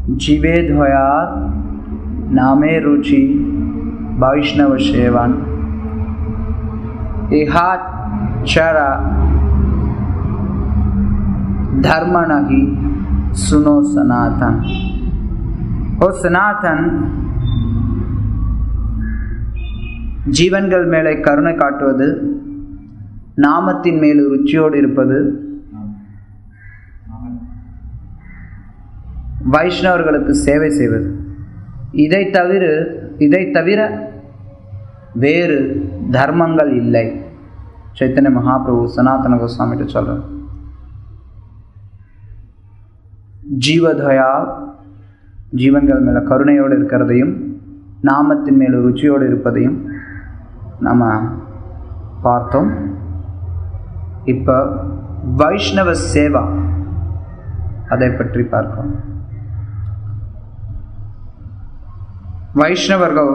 जीवेद्वयात् नामे रुचि वैष्णव seven इहाचरा धर्म नहीं सुनो सनातन ஓ சனாதன் ஜீவன்கள் மேலே கருணை காட்டுவது நாமத்தின் மேல் ருச்சியோடு இருப்பது வைஷ்ணவர்களுக்கு சேவை செய்வது இதை தவிர இதை தவிர வேறு தர்மங்கள் இல்லை சைத்தன்ய மகாபிரபு சனாதன கோஸ்வாமிகிட்ட சொல்ற ஜீவதயா ஜீவன்கள் மேலே கருணையோடு இருக்கிறதையும் நாமத்தின் மேல் ருச்சியோடு இருப்பதையும் நம்ம பார்த்தோம் இப்போ வைஷ்ணவ சேவா அதை பற்றி பார்ப்போம் வைஷ்ணவர்கள்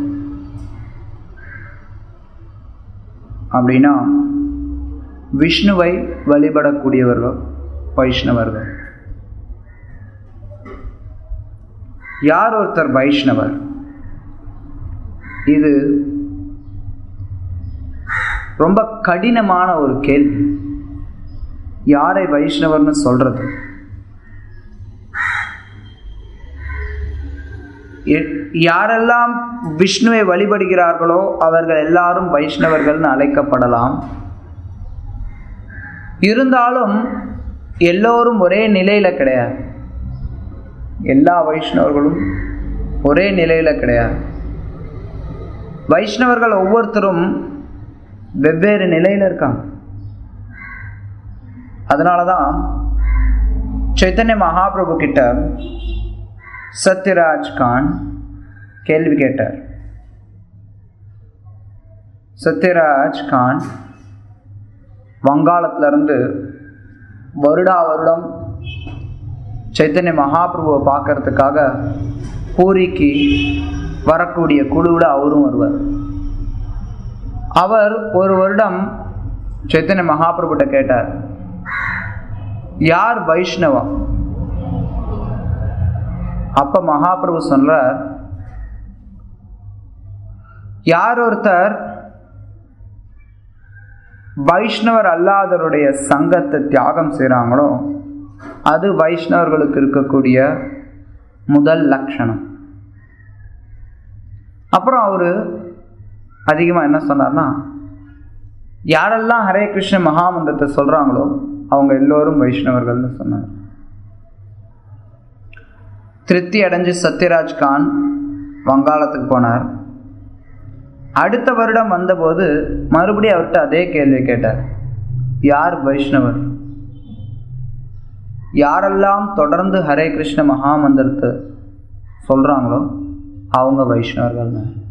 அப்படின்னா விஷ்ணுவை வழிபடக்கூடியவர்கள் வைஷ்ணவர்கள் யார் ஒருத்தர் வைஷ்ணவர் இது ரொம்ப கடினமான ஒரு கேள்வி யாரை வைஷ்ணவர்னு சொல்றது யாரெல்லாம் விஷ்ணுவை வழிபடுகிறார்களோ அவர்கள் எல்லாரும் வைஷ்ணவர்கள்னு அழைக்கப்படலாம் இருந்தாலும் எல்லோரும் ஒரே நிலையில கிடையாது எல்லா வைஷ்ணவர்களும் ஒரே நிலையில கிடையாது வைஷ்ணவர்கள் ஒவ்வொருத்தரும் வெவ்வேறு நிலையில இருக்காங்க அதனால தான் சைத்தன்ய மகாபிரபு கிட்ட சத்யராஜ் கான் கேள்வி கேட்டார் சத்யராஜ் கான் வங்காளத்திலிருந்து வருடா வருடம் சைத்தன்ய மகாபிரபுவை பார்க்கறதுக்காக பூரிக்கு வரக்கூடிய குழுவில் அவரும் வருவார் அவர் ஒரு வருடம் சைத்தன்ய மகாபிரபுட்ட கேட்டார் யார் வைஷ்ணவா அப்ப மகாபிரபு சொல்றார் யார் ஒருத்தர் வைஷ்ணவர் அல்லாதவருடைய சங்கத்தை தியாகம் செய்கிறாங்களோ அது வைஷ்ணவர்களுக்கு இருக்கக்கூடிய முதல் லட்சணம் அப்புறம் அவர் அதிகமாக என்ன சொன்னார்னா யாரெல்லாம் ஹரே கிருஷ்ண மகாமந்திரத்தை சொல்கிறாங்களோ அவங்க எல்லோரும் வைஷ்ணவர்கள்னு சொன்னார் திருப்தி அடைஞ்சு சத்யராஜ் கான் வங்காளத்துக்கு போனார் அடுத்த வருடம் வந்தபோது மறுபடியும் அவர்கிட்ட அதே கேள்வி கேட்டார் யார் வைஷ்ணவர் யாரெல்லாம் தொடர்ந்து ஹரே கிருஷ்ண மகாமந்திரத்தை சொல்கிறாங்களோ அவங்க வைஷ்ணவர்கள்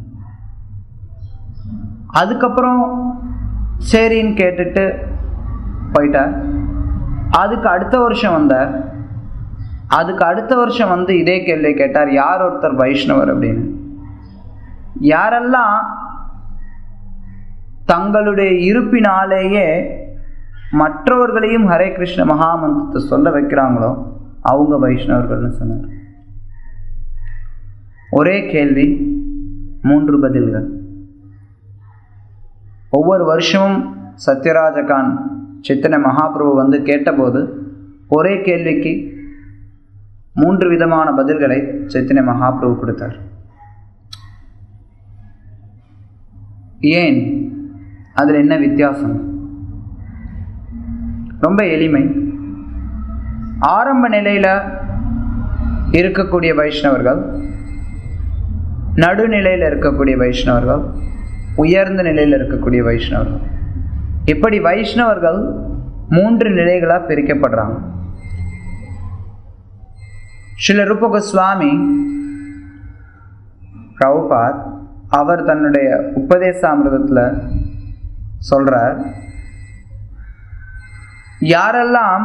அதுக்கப்புறம் சரின்னு கேட்டுட்டு போயிட்டார் அதுக்கு அடுத்த வருஷம் வந்தார் அதுக்கு அடுத்த வருஷம் வந்து இதே கேள்வி கேட்டார் யார் ஒருத்தர் வைஷ்ணவர் அப்படின்னு யாரெல்லாம் தங்களுடைய இருப்பினாலேயே மற்றவர்களையும் ஹரே கிருஷ்ண மகாமந்திரத்தை சொல்ல வைக்கிறாங்களோ அவங்க வைஷ்ணவர்கள்னு சொன்னார் ஒரே கேள்வி மூன்று பதில்கள் ஒவ்வொரு வருஷமும் சத்யராஜகான் சித்தனை மகாபிரபு வந்து கேட்டபோது ஒரே கேள்விக்கு மூன்று விதமான பதில்களை சைத்தன்ய மகாபிரபு கொடுத்தார் ஏன் அதில் என்ன வித்தியாசம் ரொம்ப எளிமை ஆரம்ப நிலையில் இருக்கக்கூடிய வைஷ்ணவர்கள் நடுநிலையில் இருக்கக்கூடிய வைஷ்ணவர்கள் உயர்ந்த நிலையில் இருக்கக்கூடிய வைஷ்ணவர்கள் இப்படி வைஷ்ணவர்கள் மூன்று நிலைகளாக பிரிக்கப்படுறாங்க ஸ்ரீல ரூப கோஸ்வாமி பிரபுபாத் அவர் தன்னுடைய உபதேசாமிரதத்தில் சொல்றார் யாரெல்லாம்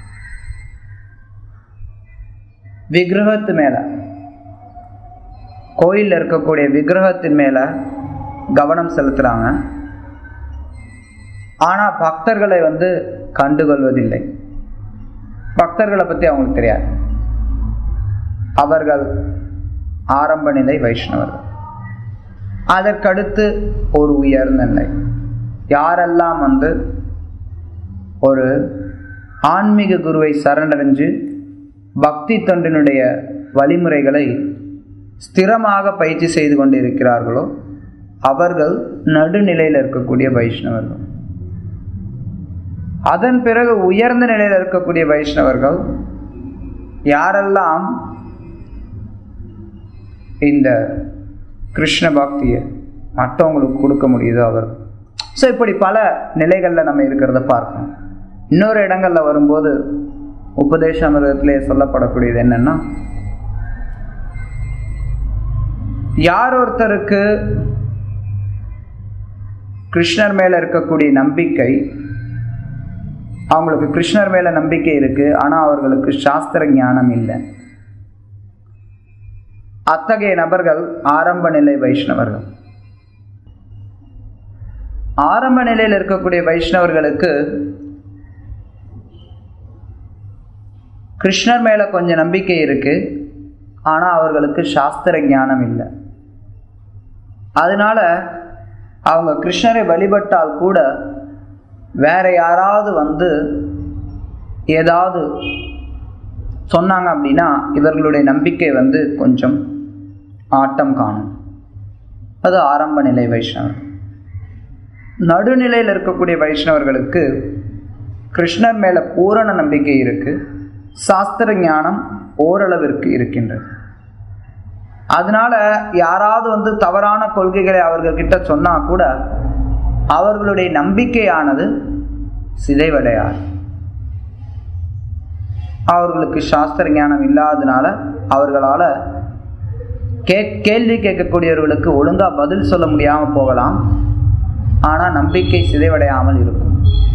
விக்கிரகத்து மேல கோயிலில் இருக்கக்கூடிய விக்கிரகத்தின் மேல கவனம் செலுத்துறாங்க ஆனால் பக்தர்களை வந்து கண்டுகொள்வதில்லை பக்தர்களை பற்றி அவங்களுக்கு தெரியாது அவர்கள் ஆரம்ப நிலை வைஷ்ணவர்கள் அதற்கடுத்து ஒரு உயர்ந்த நிலை யாரெல்லாம் வந்து ஒரு ஆன்மீக குருவை சரணடைஞ்சு பக்தி தொண்டினுடைய வழிமுறைகளை ஸ்திரமாக பயிற்சி செய்து கொண்டிருக்கிறார்களோ அவர்கள் நடுநிலையில் இருக்கக்கூடிய வைஷ்ணவர்கள் அதன் பிறகு உயர்ந்த நிலையில் இருக்கக்கூடிய வைஷ்ணவர்கள் யாரெல்லாம் இந்த கிருஷ்ண பக்தியை மற்றவங்களுக்கு கொடுக்க முடியுதோ அவர் ஸோ இப்படி பல நிலைகளில் நம்ம இருக்கிறத பார்க்கணும் இன்னொரு இடங்களில் வரும்போது உபதேச அமிர்தத்திலே சொல்லப்படக்கூடியது என்னன்னா யார் ஒருத்தருக்கு கிருஷ்ணர் மேலே இருக்கக்கூடிய நம்பிக்கை அவங்களுக்கு கிருஷ்ணர் மேலே நம்பிக்கை இருக்கு ஆனால் அவர்களுக்கு சாஸ்திர ஞானம் இல்லை அத்தகைய நபர்கள் ஆரம்ப நிலை வைஷ்ணவர்கள் ஆரம்ப நிலையில் இருக்கக்கூடிய வைஷ்ணவர்களுக்கு கிருஷ்ணர் மேல கொஞ்சம் நம்பிக்கை இருக்கு ஆனா அவர்களுக்கு சாஸ்திர ஞானம் இல்லை அதனால அவங்க கிருஷ்ணரை வழிபட்டால் கூட வேற யாராவது வந்து ஏதாவது சொன்னாங்க அப்படின்னா இவர்களுடைய நம்பிக்கை வந்து கொஞ்சம் ஆட்டம் காணும் அது ஆரம்ப நிலை வைஷ்ணவர் நடுநிலையில் இருக்கக்கூடிய வைஷ்ணவர்களுக்கு கிருஷ்ணர் மேல பூரண நம்பிக்கை இருக்கு சாஸ்திர ஞானம் ஓரளவிற்கு இருக்கின்றது அதனால யாராவது வந்து தவறான கொள்கைகளை அவர்கள்கிட்ட சொன்னா கூட அவர்களுடைய நம்பிக்கையானது சிதைவடையாது அவர்களுக்கு சாஸ்திர ஞானம் இல்லாதனால அவர்களால கே கேள்வி கேட்கக்கூடியவர்களுக்கு ஒழுங்கா பதில் சொல்ல முடியாம போகலாம் ஆனா நம்பிக்கை சிதைவடையாமல் இருக்கும்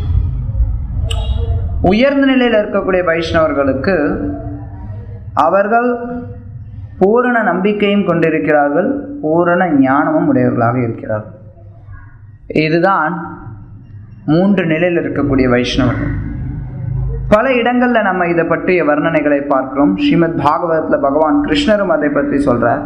உயர்ந்த நிலையில் இருக்கக்கூடிய வைஷ்ணவர்களுக்கு அவர்கள் பூரண நம்பிக்கையும் கொண்டிருக்கிறார்கள் பூரண ஞானமும் உடையவர்களாக இருக்கிறார்கள் இதுதான் மூன்று நிலையில் இருக்கக்கூடிய வைஷ்ணவர்கள் பல இடங்கள்ல நம்ம இதை பற்றிய வர்ணனைகளை பார்க்கிறோம் ஸ்ரீமத் பாகவதத்துல பகவான் கிருஷ்ணரும் அதை பற்றி சொல்றார்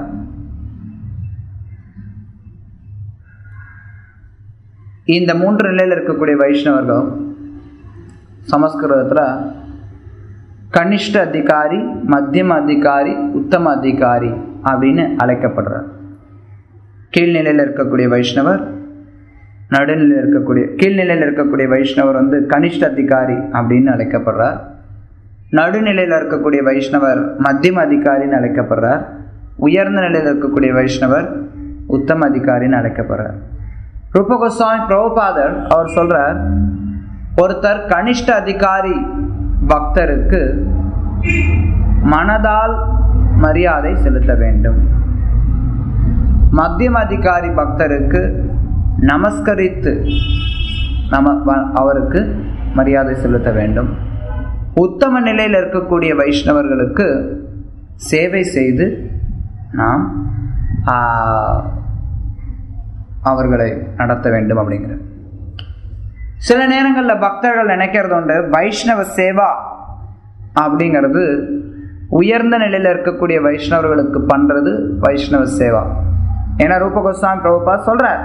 இந்த மூன்று நிலையில் இருக்கக்கூடிய வைஷ்ணவர்கள் சமஸ்கிருதத்துல கனிஷ்ட அதிகாரி மத்தியம அதிகாரி உத்தம அதிகாரி அப்படின்னு அழைக்கப்படுறார் கீழ்நிலையில் இருக்கக்கூடிய வைஷ்ணவர் நடுநிலையில் இருக்கக்கூடிய கீழ்நிலையில் இருக்கக்கூடிய வைஷ்ணவர் வந்து கனிஷ்ட அதிகாரி அப்படின்னு அழைக்கப்படுறார் நடுநிலையில் இருக்கக்கூடிய வைஷ்ணவர் மத்தியம அதிகாரின்னு அழைக்கப்படுறார் உயர்ந்த நிலையில் இருக்கக்கூடிய வைஷ்ணவர் உத்தம அதிகாரின்னு அழைக்கப்படுறார் ரூப கோஸ்வாமி பிரபுபாதர் அவர் சொல்றார் ஒருத்தர் கனிஷ்ட அதிகாரி பக்தருக்கு மனதால் மரியாதை செலுத்த வேண்டும் மத்தியம அதிகாரி பக்தருக்கு நமஸ்கரித்து நம அவருக்கு மரியாதை செலுத்த வேண்டும் உத்தம நிலையில் இருக்கக்கூடிய வைஷ்ணவர்களுக்கு சேவை செய்து நாம் அவர்களை நடத்த வேண்டும் அப்படிங்கிற சில நேரங்களில் பக்தர்கள் நினைக்கிறது உண்டு வைஷ்ணவ சேவா அப்படிங்கிறது உயர்ந்த நிலையில் இருக்கக்கூடிய வைஷ்ணவர்களுக்கு பண்றது வைஷ்ணவ சேவா ஏன்னா ரூப கோஸ்வாமி பிரபுபா சொல்றார்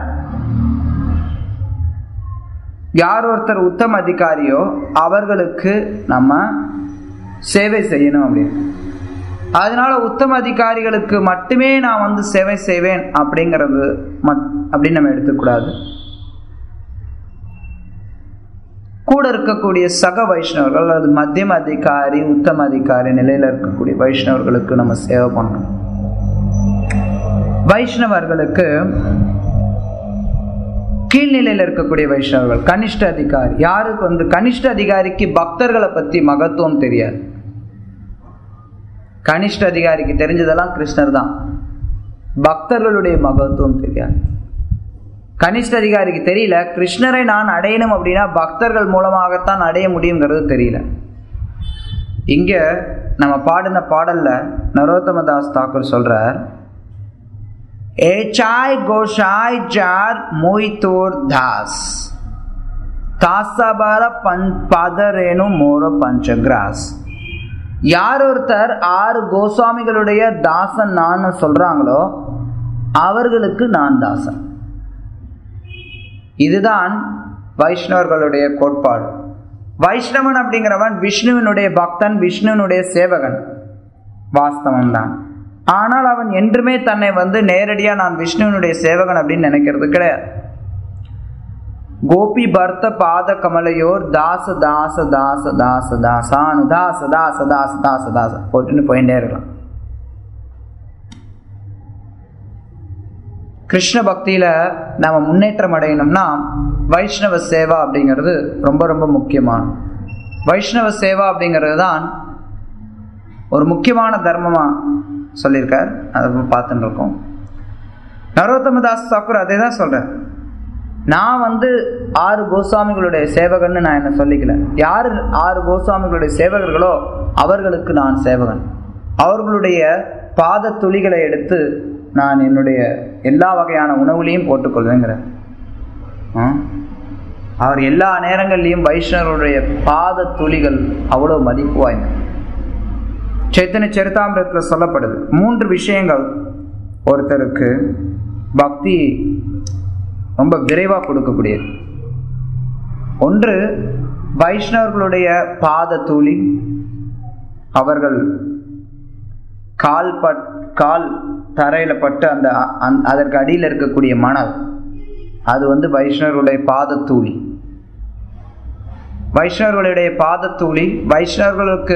யார் ஒருத்தர் உத்தம அதிகாரியோ அவர்களுக்கு நம்ம சேவை செய்யணும் அப்படின்னு அதனால உத்தம அதிகாரிகளுக்கு மட்டுமே நான் வந்து சேவை செய்வேன் அப்படிங்கிறது அப்படின்னு நம்ம எடுத்துக்கூடாது கூட இருக்கக்கூடிய சக வைஷ்ணவர்கள் அல்லது மத்தியம அதிகாரி உத்தம அதிகாரி நிலையில இருக்கக்கூடிய வைஷ்ணவர்களுக்கு நம்ம சேவை பண்ணணும் வைஷ்ணவர்களுக்கு கீழ்நிலையில் இருக்கக்கூடிய வைஷ்ணவர்கள் கனிஷ்ட அதிகாரி யாருக்கு வந்து கனிஷ்ட அதிகாரிக்கு பக்தர்களை பத்தி மகத்துவம் தெரியாது கனிஷ்ட அதிகாரிக்கு தெரிஞ்சதெல்லாம் கிருஷ்ணர் தான் பக்தர்களுடைய மகத்துவம் தெரியாது கனிஷ்ட அதிகாரிக்கு தெரியல கிருஷ்ணரை நான் அடையணும் அப்படின்னா பக்தர்கள் மூலமாகத்தான் அடைய முடியுங்கிறது தெரியல இங்க நம்ம பாடின பாடல்ல நரோத்தமதாஸ் தாக்கூர் சொல்றார் ஏச்சாய் கோஷாய் ஜார் மொய்தோர் தாஸ் தாசபர பன் பாதரேணு மோர பஞ்சகிராஸ் யார் ஒருத்தர் ஆறு கோஸ்வாமிகளுடைய தாசன் நான் சொல்றாங்களோ அவர்களுக்கு நான் தாசன் இதுதான் வைஷ்ணவர்களுடைய கோட்பாடு வைஷ்ணவன் அப்படிங்கிறவன் விஷ்ணுவினுடைய பக்தன் விஷ்ணுவினுடைய சேவகன் வாஸ்தவம் தான் ஆனால் அவன் என்றுமே தன்னை வந்து நேரடியாக நான் விஷ்ணுவினுடைய சேவகன் அப்படின்னு நினைக்கிறது கிடையாது கோபி பர்த்த பாத கமலையோர் தாச தாச தாச தாச தாசானு தாச தாச தாச தாச தாச போட்டுன்னு போயிட்டே இருக்கலாம் கிருஷ்ண பக்தியில நம்ம முன்னேற்றம் அடையணும்னா வைஷ்ணவ சேவா அப்படிங்கிறது ரொம்ப ரொம்ப முக்கியமான வைஷ்ணவ சேவா அப்படிங்கிறது தான் ஒரு முக்கியமான தர்மமா சொல்லியிருக்கார் அதை பார்த்துட்டு இருக்கோம் நரோத்தம தாஸ் தாக்கூர் அதே தான் சொல்றார் நான் வந்து ஆறு கோஸ்வாமிகளுடைய சேவகன்னு நான் என்ன சொல்லிக்கல யார் ஆறு கோஸ்வாமிகளுடைய சேவகர்களோ அவர்களுக்கு நான் சேவகன் அவர்களுடைய பாத துளிகளை எடுத்து நான் என்னுடைய எல்லா வகையான உணவுலையும் போட்டுக்கொள்வேங்கிற அவர் எல்லா நேரங்கள்லையும் வைஷ்ணவருடைய பாத துளிகள் அவ்வளோ மதிப்பு வாய்ந்தது சைத்தன்ய சரிதாமிரத்தில் சொல்லப்படுது மூன்று விஷயங்கள் ஒருத்தருக்கு பக்தி ரொம்ப விரைவாக கொடுக்கக்கூடியது ஒன்று வைஷ்ணவர்களுடைய பாத தூளி அவர்கள் கால் பட் கால் தரையில் பட்டு அந்த அதற்கு அடியில் இருக்கக்கூடிய மணல் அது வந்து வைஷ்ணவர்களுடைய பாதத்தூளி வைஷ்ணவர்களுடைய பாதத்தூளி வைஷ்ணவர்களுக்கு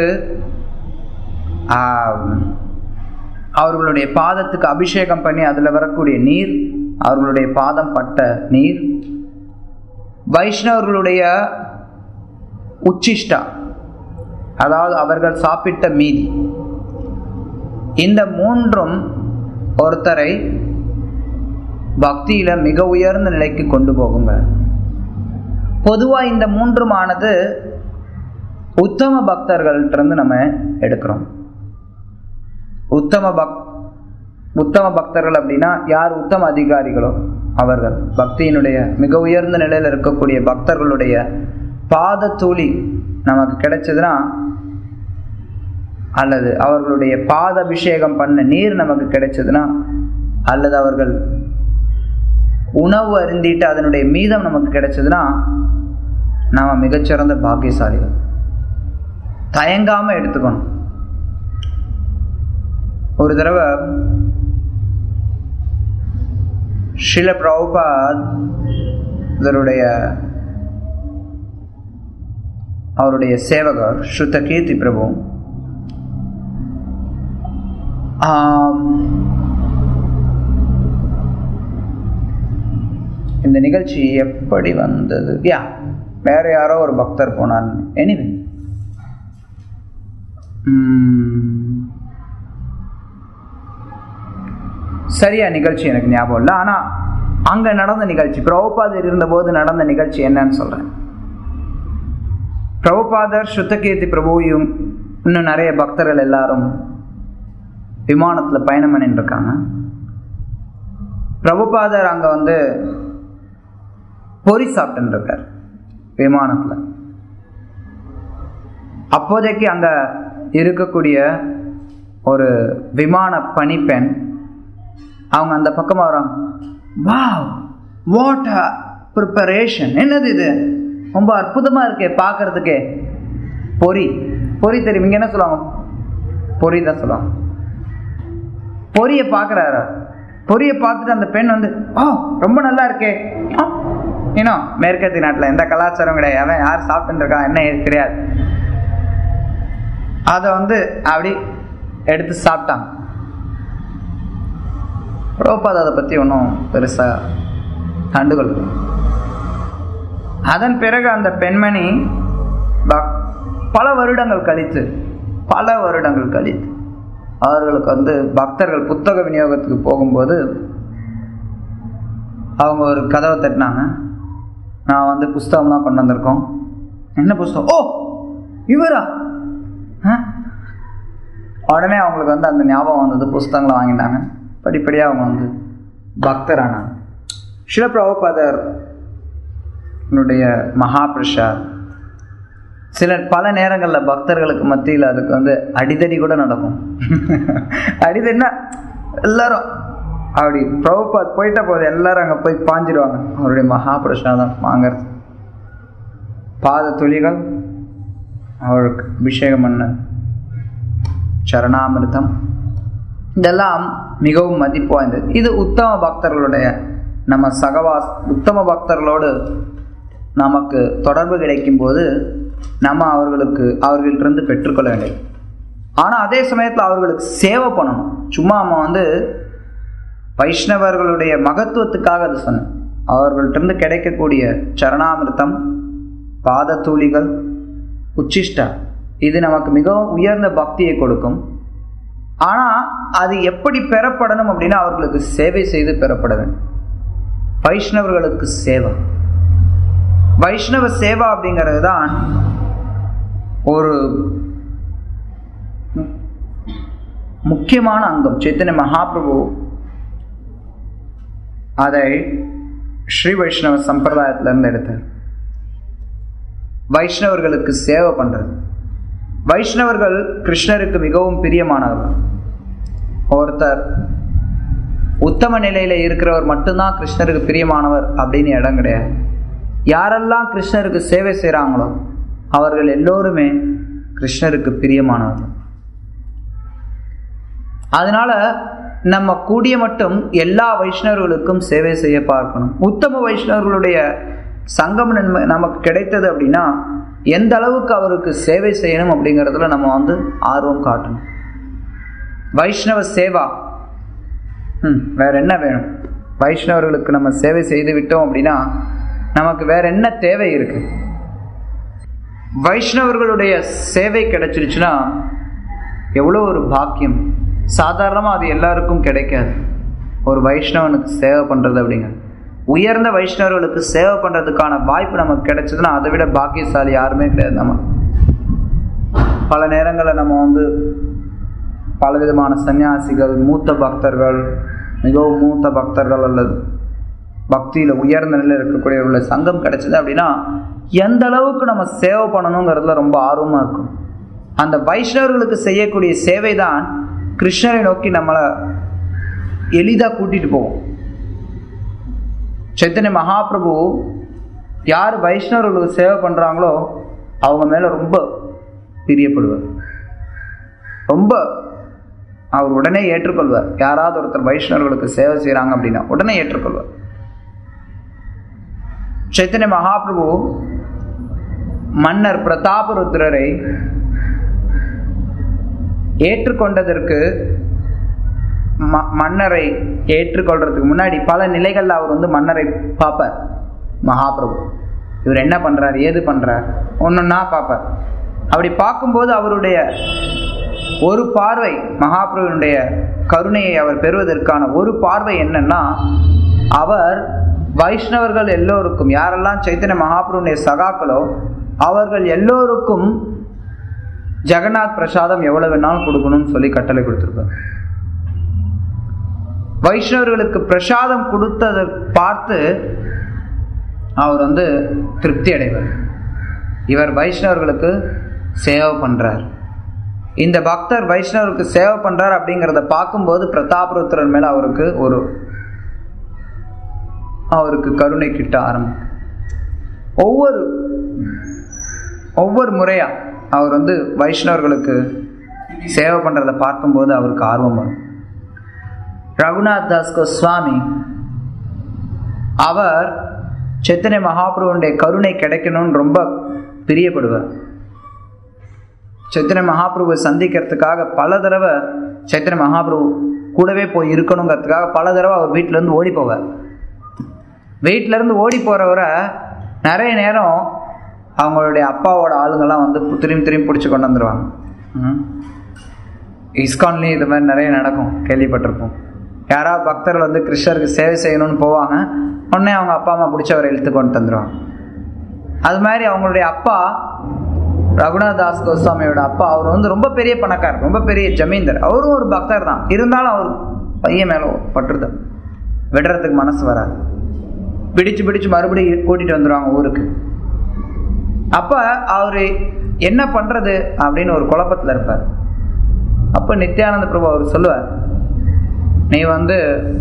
அவர்களுடைய பாதத்துக்கு அபிஷேகம் பண்ணி அதில் வரக்கூடிய நீர் அவர்களுடைய பாதம் பட்ட நீர் வைஷ்ணவர்களுடைய உச்சிஷ்டா அதாவது அவர்கள் சாப்பிட்ட மீதி இந்த மூன்றும் ஒருத்தரை பக்தியில மிக உயர்ந்த நிலைக்கு கொண்டு போகுங்க பொதுவா இந்த மூன்றுமானது உத்தம பக்தர்கள்ட்டிருந்து நம்ம எடுக்கிறோம் உத்தம பக் உத்தம பக்தர்கள் அப்படின்னா யார் உத்தம அதிகாரிகளோ அவர்கள் பக்தியினுடைய மிக உயர்ந்த நிலையில் இருக்கக்கூடிய பக்தர்களுடைய பாத தூளி நமக்கு கிடைச்சதுன்னா அல்லது அவர்களுடைய பாத அபிஷேகம் பண்ண நீர் நமக்கு கிடைச்சதுன்னா அல்லது அவர்கள் உணவு அருந்திட்டு அதனுடைய மீதம் நமக்கு கிடைச்சதுன்னா நாம் மிகச்சிறந்த பாக்கியசாலிகள் தயங்காம எடுத்துக்கணும் ஒரு தடவை ஷில பிரபுபாத் இதனுடைய அவருடைய சேவகர் ஸ்ருத கீர்த்தி பிரபு இந்த நிகழ்ச்சி எப்படி வந்தது யா வேற யாரோ ஒரு பக்தர் போனார் எனிவே சரியா நிகழ்ச்சி எனக்கு ஞாபகம் இல்லை ஆனால் அங்கே நடந்த நிகழ்ச்சி பிரபுபாதர் இருந்தபோது நடந்த நிகழ்ச்சி என்னன்னு சொல்கிறேன் பிரபுபாதர் சுத்தகீர்த்தி பிரபுவையும் இன்னும் நிறைய பக்தர்கள் எல்லாரும் விமானத்தில் பயணம் பண்ணிட்டு இருக்காங்க பிரபுபாதர் அங்கே வந்து பொறி சாப்பிட்டு இருக்கார் விமானத்தில் அப்போதைக்கு அங்கே இருக்கக்கூடிய ஒரு விமான பணிப்பெண் அவங்க அந்த பக்கமாக வராங்க வா வாட் ப்ரிப்பரேஷன் என்னது இது ரொம்ப அற்புதமாக இருக்கே பார்க்கறதுக்கே பொறி பொறி தெரியும் இங்கே என்ன சொல்லுவாங்க பொறி தான் சொல்லுவாங்க பொரியை பார்க்குறாரு பொரியை பார்த்துட்டு அந்த பெண் வந்து ஓ ரொம்ப நல்லா இருக்கே இன்னும் மேற்கத்திய நாட்டில் எந்த கலாச்சாரம் கிடையாது அவன் யார் சாப்பிட்டு இருக்கான் என்ன தெரியாது அதை வந்து அப்படி எடுத்து சாப்பிட்டாங்க ரோபாத் அதை பற்றி ஒன்றும் பெருசாக கண்டுகொள் அதன் பிறகு அந்த பெண்மணி பல வருடங்கள் கழித்து பல வருடங்கள் கழித்து அவர்களுக்கு வந்து பக்தர்கள் புத்தக விநியோகத்துக்கு போகும்போது அவங்க ஒரு கதவை தட்டினாங்க நான் வந்து புஸ்தகம்லாம் கொண்டு வந்திருக்கோம் என்ன புஸ்தகம் ஓ இவரா உடனே அவங்களுக்கு வந்து அந்த ஞாபகம் வந்தது புஸ்தகங்களை வாங்கிட்டாங்க படிப்படியாக அவங்க வந்து பக்தரானாங்க சிலப்பிரபுபாதர் மகா பிரசாத் சில பல நேரங்களில் பக்தர்களுக்கு மத்தியில் அதுக்கு வந்து அடிதடி கூட நடக்கும் அடிதடினா எல்லாரும் அப்படி பிரபுபாத் போயிட்ட போது எல்லாரும் அங்கே போய் பாஞ்சிடுவாங்க அவருடைய மகாபிரசாதம் வாங்கிறது பாத துளிகள் அவருக்கு அபிஷேகம் பண்ண சரணாமிர்தம் இதெல்லாம் மிகவும் மதிப்பு வாய்ந்தது இது உத்தம பக்தர்களுடைய நம்ம சகவாஸ் உத்தம பக்தர்களோடு நமக்கு தொடர்பு கிடைக்கும் போது நம்ம அவர்களுக்கு அவர்களிட்டிருந்து பெற்றுக்கொள்ள வேண்டியது ஆனால் அதே சமயத்தில் அவர்களுக்கு சேவை பண்ணணும் சும்மா நம்ம வந்து வைஷ்ணவர்களுடைய மகத்துவத்துக்காக அது சொன்னேன் அவர்கள்ட்டிருந்து கிடைக்கக்கூடிய சரணாமிர்தம் பாதத்தூளிகள் உச்சிஷ்டா இது நமக்கு மிகவும் உயர்ந்த பக்தியை கொடுக்கும் ஆனால் அது எப்படி பெறப்படணும் அப்படின்னா அவர்களுக்கு சேவை செய்து பெறப்பட வேண்டும் வைஷ்ணவர்களுக்கு சேவை வைஷ்ணவ சேவா அப்படிங்கிறது தான் ஒரு முக்கியமான அங்கம் சைத்தன்ய மகாபிரபு அதை ஸ்ரீ வைஷ்ணவ சம்பிரதாயத்திலிருந்து எடுத்தார் வைஷ்ணவர்களுக்கு சேவை பண்றது வைஷ்ணவர்கள் கிருஷ்ணருக்கு மிகவும் பிரியமானவர்கள் ஒருத்தர் உத்தம நிலையில இருக்கிறவர் மட்டும்தான் கிருஷ்ணருக்கு பிரியமானவர் அப்படின்னு இடம் கிடையாது யாரெல்லாம் கிருஷ்ணருக்கு சேவை செய்கிறாங்களோ அவர்கள் எல்லோருமே கிருஷ்ணருக்கு பிரியமானவர்கள் அதனால நம்ம கூடிய மட்டும் எல்லா வைஷ்ணவர்களுக்கும் சேவை செய்ய பார்க்கணும் உத்தம வைஷ்ணவர்களுடைய சங்கம் நன்மை நமக்கு கிடைத்தது அப்படின்னா எந்த அளவுக்கு அவருக்கு சேவை செய்யணும் அப்படிங்கிறதுல நம்ம வந்து ஆர்வம் காட்டணும் வைஷ்ணவ சேவா ம் வேற என்ன வேணும் வைஷ்ணவர்களுக்கு நம்ம சேவை செய்து விட்டோம் அப்படின்னா நமக்கு வேற என்ன தேவை இருக்கு வைஷ்ணவர்களுடைய சேவை கிடைச்சிருச்சுன்னா எவ்வளோ ஒரு பாக்கியம் சாதாரணமாக அது எல்லாருக்கும் கிடைக்காது ஒரு வைஷ்ணவனுக்கு சேவை பண்ணுறது அப்படிங்கிறது உயர்ந்த வைஷ்ணவர்களுக்கு சேவை பண்ணுறதுக்கான வாய்ப்பு நமக்கு கிடைச்சதுன்னா அதை விட பாக்கியசாலி யாருமே கிடையாது நம்ம பல நேரங்களில் நம்ம வந்து பலவிதமான சன்னியாசிகள் மூத்த பக்தர்கள் மிகவும் மூத்த பக்தர்கள் அல்லது பக்தியில் உயர்ந்த நிலையில் இருக்கக்கூடியவர்கள சங்கம் கிடைச்சது அப்படின்னா எந்த அளவுக்கு நம்ம சேவை பண்ணணுங்கிறதுல ரொம்ப ஆர்வமாக இருக்கும் அந்த வைஷ்ணவர்களுக்கு செய்யக்கூடிய சேவை தான் கிருஷ்ணரை நோக்கி நம்மளை எளிதாக கூட்டிகிட்டு போவோம் சைத்தன்ய மகாபிரபு யார் வைஷ்ணவர்களுக்கு சேவை பண்ணுறாங்களோ அவங்க மேலே ரொம்ப பிரியப்படுவார் ரொம்ப அவர் உடனே ஏற்றுக்கொள்வார் யாராவது ஒருத்தர் வைஷ்ணவர்களுக்கு சேவை செய்கிறாங்க அப்படின்னா உடனே ஏற்றுக்கொள்வார் சைத்தன்ய மகாபிரபு மன்னர் பிரதாபருத்ரரை ஏற்றுக்கொண்டதற்கு ம மன்னரை ஏற்றுக்கொள்றதுக்கு முன்னாடி பல நிலைகளில் அவர் வந்து மன்னரை பார்ப்பார் மகாபிரபு இவர் என்ன பண்ணுறார் ஏது பண்ணுறார் ஒன்றுன்னா பார்ப்பார் அப்படி பார்க்கும்போது அவருடைய ஒரு பார்வை மகாபிரபுனுடைய கருணையை அவர் பெறுவதற்கான ஒரு பார்வை என்னன்னா அவர் வைஷ்ணவர்கள் எல்லோருக்கும் யாரெல்லாம் சைத்தன்ய மகாபிரபுனுடைய சகாக்களோ அவர்கள் எல்லோருக்கும் ஜெகநாத் பிரசாதம் எவ்வளவு வேணாலும் கொடுக்கணும்னு சொல்லி கட்டளை கொடுத்துருப்பார் வைஷ்ணவர்களுக்கு பிரசாதம் கொடுத்ததை பார்த்து அவர் வந்து திருப்தி அடைவார் இவர் வைஷ்ணவர்களுக்கு சேவை பண்றார் இந்த பக்தர் வைஷ்ணவருக்கு சேவை பண்றார் அப்படிங்கிறத பார்க்கும்போது பிரதாபருத்திரன் மேல அவருக்கு ஒரு அவருக்கு கருணை கிட்ட ஆரம்பம் ஒவ்வொரு ஒவ்வொரு முறையா அவர் வந்து வைஷ்ணவர்களுக்கு சேவை பண்றதை பார்க்கும்போது அவருக்கு ஆர்வம் வரும் ரகுநாத் தாஸ் கோஸ்வாமி அவர் சைத்தன்ய மகாபிரபுடைய கருணை கிடைக்கணும்னு ரொம்ப பிரியப்படுவார் சைத்தன்ய மகாபிரபுவை சந்திக்கிறதுக்காக பல தடவை சைத்தன்ய மகாபிரபு கூடவே போய் இருக்கணுங்கிறதுக்காக பல தடவை அவர் வீட்டிலேருந்து ஓடி போவார் வீட்டிலேருந்து ஓடி போகிறவரை நிறைய நேரம் அவங்களுடைய அப்பாவோட ஆளுங்கெல்லாம் வந்து திரும்பி திரும்பி பிடிச்சி கொண்டு வந்துடுவாங்க இஸ்கான்லேயும் இது மாதிரி நிறைய நடக்கும் கேள்விப்பட்டிருப்போம் யாராவது பக்தர்கள் வந்து கிருஷ்ணருக்கு சேவை செய்யணும்னு போவாங்க உடனே அவங்க அப்பா அம்மா பிடிச்சி அவரை இழுத்து கொண்டு வந்துடுவாங்க அது மாதிரி அவங்களுடைய அப்பா ரகுநாத் தாஸ் கோஸ்வாமியோட அப்பா அவர் வந்து ரொம்ப பெரிய பணக்காரர் ரொம்ப பெரிய ஜமீன்தார் அவரும் ஒரு பக்தர் தான் இருந்தாலும் அவர் பையன் மேலே பட்டுருது விடுறதுக்கு மனசு வராது பிடிச்சு பிடிச்சு மறுபடியும் கூட்டிகிட்டு வந்துடுவாங்க ஊருக்கு அப்போ அவர் என்ன பண்ணுறது அப்படின்னு ஒரு குழப்பத்தில் இருப்பார் அப்போ நித்யானந்த பிரபு அவர் சொல்லுவார் நீ வந்து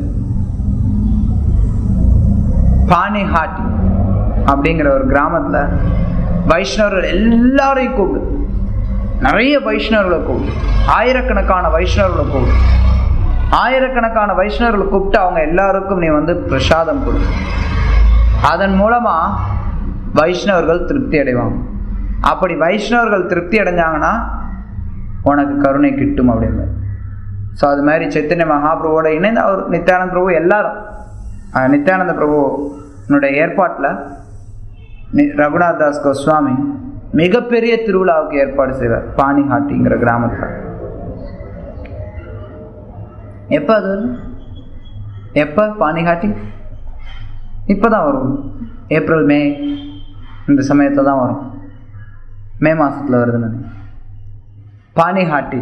பானிஹாட்டி அப்படிங்கிற ஒரு கிராமத்தில் வைஷ்ணவர்கள் எல்லாரையும் கூப்பிடு நிறைய வைஷ்ணவர்களை கூப்பிடு ஆயிரக்கணக்கான வைஷ்ணவர்களை கூப்பிடு ஆயிரக்கணக்கான வைஷ்ணவர்களை கூப்பிட்டு அவங்க எல்லாருக்கும் நீ வந்து பிரசாதம் கொடு அதன் மூலமா வைஷ்ணவர்கள் திருப்தி அடைவாங்க அப்படி வைஷ்ணவர்கள் திருப்தி அடைஞ்சாங்கன்னா உனக்கு கருணை கிட்டும் அப்படின்னு ஸோ அது மாதிரி சைத்தன்ய மகாபிரபுவோட இணைந்து அவர் நித்யானந்த பிரபு எல்லாரும் அஹ் நித்யானந்த பிரபுனுடைய ஏற்பாட்டில் நி- ரகுநாத் தாஸ் கோஸ்வாமி மிகப்பெரிய திருவிழாவுக்கு ஏற்பாடு செய்வார் பானிஹாட்டிங்கிற கிராமத்தில் எப்போ அது வரும்? எப்போ பானிஹாட்டி இப்போ தான் வரும் ஏப்ரல் மே இந்த சமயத்தில் தான் வரும் மே மாதத்தில் வருதுன்னு நினைக்கிறேன். பானிஹாட்டி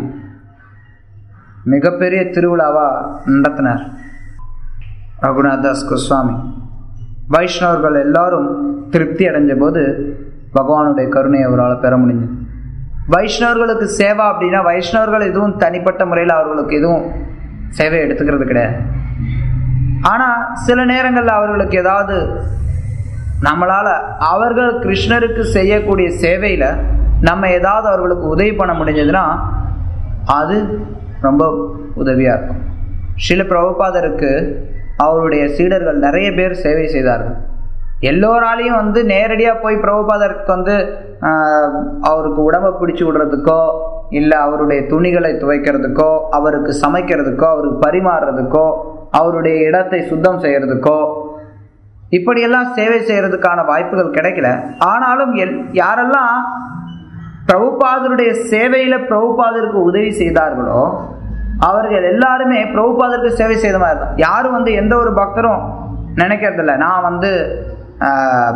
மிகப்பெரிய திருவிழாவா நடத்தினார் ரகுநாத் தாஸ் கோஸ்வாமி வைஷ்ணவர்கள் எல்லாரும் திருப்தி அடைஞ்ச போது பகவானுடைய கருணையை அவரால் பெற முடிஞ்சது வைஷ்ணவர்களுக்கு சேவா அப்படின்னா வைஷ்ணவர்கள் எதுவும் தனிப்பட்ட முறையில் அவர்களுக்கு எதுவும் சேவை எடுத்துக்கிறது கிடையாது ஆனால் சில நேரங்களில் அவர்களுக்கு ஏதாவது நம்மளால் அவர்கள் கிருஷ்ணருக்கு செய்யக்கூடிய சேவையில் நம்ம ஏதாவது அவர்களுக்கு உதவி பண்ண முடிஞ்சதுன்னா அது ரொம்ப உதவியாக இருக்கும் ஸ்ரீல பிரபுபாதருக்கு அவருடைய சீடர்கள் நிறைய பேர் சேவை செய்தார்கள் எல்லோராலையும் வந்து நேரடியாக போய் பிரபுபாதருக்கு வந்து ஆஹ், அவருக்கு உடம்பை பிடிச்சி விடுறதுக்கோ இல்லை அவருடைய துணிகளை துவைக்கிறதுக்கோ அவருக்கு சமைக்கிறதுக்கோ அவருக்கு பரிமாறுறதுக்கோ அவருடைய இடத்தை சுத்தம் செய்யறதுக்கோ இப்படியெல்லாம் சேவை செய்யறதுக்கான வாய்ப்புகள் கிடைக்கல ஆனாலும் எல் யாரெல்லாம் பிரபுபாதருடைய சேவையில பிரபுபாதருக்கு உதவி செய்தார்களோ அவர்கள் எல்லாருமே பிரபுபாதருக்கு சேவை செய்த மாதிரி தான் யாரும் வந்து எந்த ஒரு பக்தரும் நினைக்கிறதில்ல நான் வந்து ஆஹ்,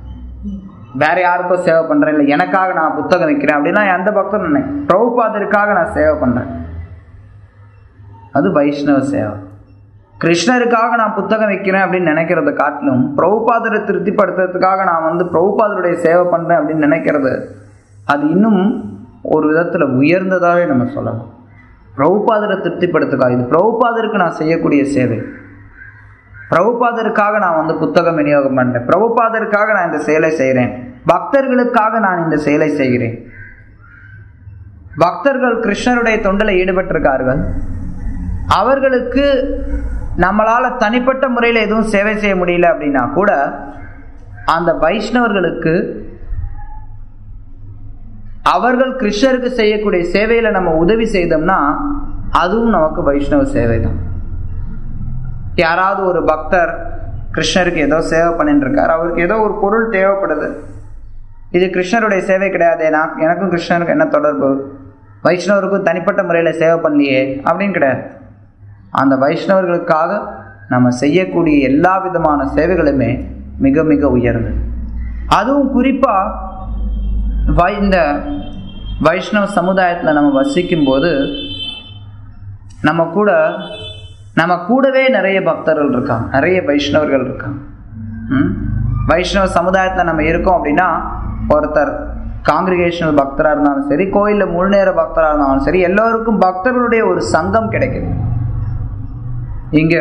வேற யாருக்கோ சேவை பண்றேன் இல்லை எனக்காக நான் புத்தகம் வைக்கிறேன் அப்படின்னா எந்த பக்தரும் நினை பிரபுபாதருக்காக நான் சேவை பண்றேன் அது வைஷ்ணவ சேவை கிருஷ்ணருக்காக நான் புத்தகம் வைக்கிறேன் அப்படின்னு நினைக்கிறத காட்டிலும் பிரபுபாதரை திருப்திப்படுத்துறதுக்காக நான் வந்து பிரபுபாதருடைய சேவை பண்ணுறேன் அப்படின்னு நினைக்கிறது அது இன்னும் ஒரு விதத்தில் உயர்ந்ததாகவே நம்ம சொல்லலாம் பிரபுபாதரை திருப்திப்படுத்துக்காக இது பிரபுபாதருக்கு நான் செய்யக்கூடிய சேவை பிரபுபாதருக்காக நான் வந்து புத்தகம் விநியோகம் பண்ணுறேன் பிரபுபாதருக்காக நான் இந்த செயலை செய்கிறேன் பக்தர்களுக்காக நான் இந்த செயலை செய்கிறேன் பக்தர்கள் கிருஷ்ணருடைய தொண்டில் ஈடுபட்டிருக்கார்கள் அவர்களுக்கு நம்மளால் தனிப்பட்ட முறையில் எதுவும் சேவை செய்ய முடியல அப்படின்னா கூட அந்த வைஷ்ணவர்களுக்கு அவர்கள் கிருஷ்ணருக்கு செய்யக்கூடிய சேவையில் நம்ம உதவி செய்தோம்னா அதுவும் நமக்கு வைஷ்ணவ சேவை தான் யாராவது ஒரு பக்தர் கிருஷ்ணருக்கு ஏதோ சேவை பண்ணிட்டு இருக்கார் அவருக்கு ஏதோ ஒரு பொருள் தேவைப்படுது இது கிருஷ்ணருடைய சேவை கிடையாது நான் எனக்கும் கிருஷ்ணருக்கு என்ன தொடர்பு வைஷ்ணவருக்கும் தனிப்பட்ட முறையில் சேவை பண்ணலையே அப்படின்னு கிடையாது அந்த வைஷ்ணவர்களுக்காக நம்ம செய்யக்கூடிய எல்லா விதமான சேவைகளுமே மிக மிக உயர்ந்தது அதுவும் குறிப்பாக வை இந்த வைஷ்ணவ சமுதாயத்தில் நம்ம வசிக்கும் போது நம்ம கூட நம்ம கூடவே நிறைய பக்தர்கள் இருக்காங்க நிறைய வைஷ்ணவர்கள் இருக்காங்க ம்? வைஷ்ணவ சமுதாயத்தில் நம்ம இருக்கோம் அப்படின்னா ஒருத்தர் காங்கிரிகேஷனல் பக்தராக இருந்தாலும் சரி கோயிலில் முழு நேர பக்தராக இருந்தாலும் சரி எல்லோருக்கும் பக்தர்களுடைய ஒரு சங்கம் கிடைக்குது இங்கே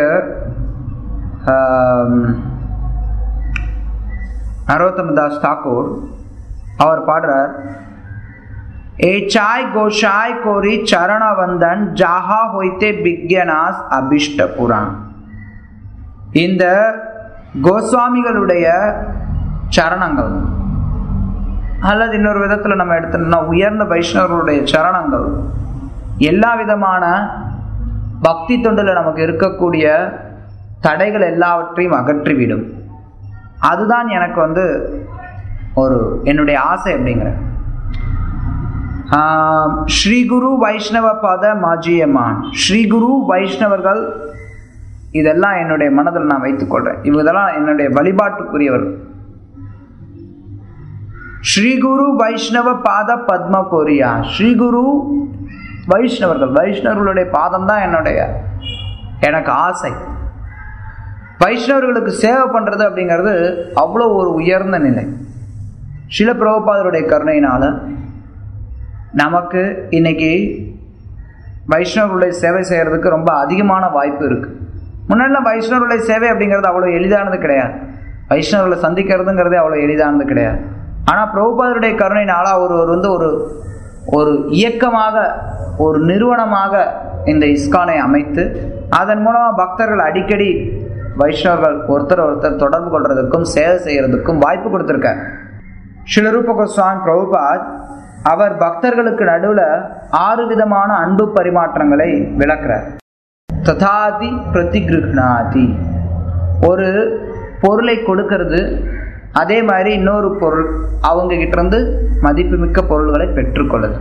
நரோத்தம தாஸ் தாக்கூர் அவர் பாடுறார் ஏச்சாய் கோஷாய் கோரி சரணவந்தன் ஜாஹா ஹொய்த்தே பிக்யனாஸ் அபிஷ்ட புராண் இந்த கோஸ்வாமிகளுடைய சரணங்கள் அல்லது இன்னொரு விதத்தில் நம்ம எடுத்தோம்னா உயர்ந்த வைஷ்ணவர்களுடைய சரணங்கள் எல்லா விதமான பக்தி தொண்டில் நமக்கு இருக்கக்கூடிய தடைகள் எல்லாவற்றையும் அகற்றிவிடும் அதுதான் எனக்கு வந்து ஒரு என்னுடைய ஆசை அப்படிங்கிற ஸ்ரீ குரு வைஷ்ணவ பத மாஜியமான் ஸ்ரீ குரு வைஷ்ணவர்கள் இதெல்லாம் என்னுடைய மனதில் நான் வைத்துக்கொள்கிறேன் இவதெல்லாம் என்னுடைய வழிபாட்டுக்குரியவர்கள் ஸ்ரீ குரு வைஷ்ணவ பாத பத்ம கோரியா ஸ்ரீ குரு வைஷ்ணவர்கள் வைஷ்ணவர்களுடைய பாதம் தான் என்னுடைய எனக்கு ஆசை வைஷ்ணவர்களுக்கு சேவை பண்ணுறது அப்படிங்கிறது அவ்வளோ ஒரு உயர்ந்த நிலை சில பிரபுபாதருடைய கருணையினால நமக்கு இன்னைக்கு வைஷ்ணவர்களுடைய சேவை செய்கிறதுக்கு ரொம்ப அதிகமான வாய்ப்பு இருக்குது முன்னாடிலாம் வைஷ்ணவர்களுடைய சேவை அப்படிங்கிறது அவ்வளோ எளிதானது கிடையாது வைஷ்ணவர்களை சந்திக்கிறதுங்கிறதே அவ்வளோ எளிதானது கிடையாது ஆனால் பிரபுபாதருடைய கருணையினால அவர் ஒரு வந்து ஒரு ஒரு இயக்கமாக ஒரு நிறுவனமாக இந்த இஸ்கானை அமைத்து அதன் மூலமாக பக்தர்கள் அடிக்கடி வைஷ்ணவர்கள் ஒருத்தர் ஒருத்தர் தொடர்பு கொள்றதுக்கும் சேவை செய்யறதுக்கும் வாய்ப்பு கொடுத்துருக்கார் ஸ்ரீரூப கோஸ்வாமி பிரபுபாத் அவர் பக்தர்களுக்கு நடுவில் ஆறு விதமான அன்பு பரிமாற்றங்களை விளக்குறார் ததாதி பிரதிகிருஹ்ணாதி ஒரு பொருளை கொடுக்கறது அதே மாதிரி இன்னொரு பொருள் அவங்க கிட்ட இருந்து மதிப்புமிக்க பொருள்களை பெற்றுக்கொள்ளுது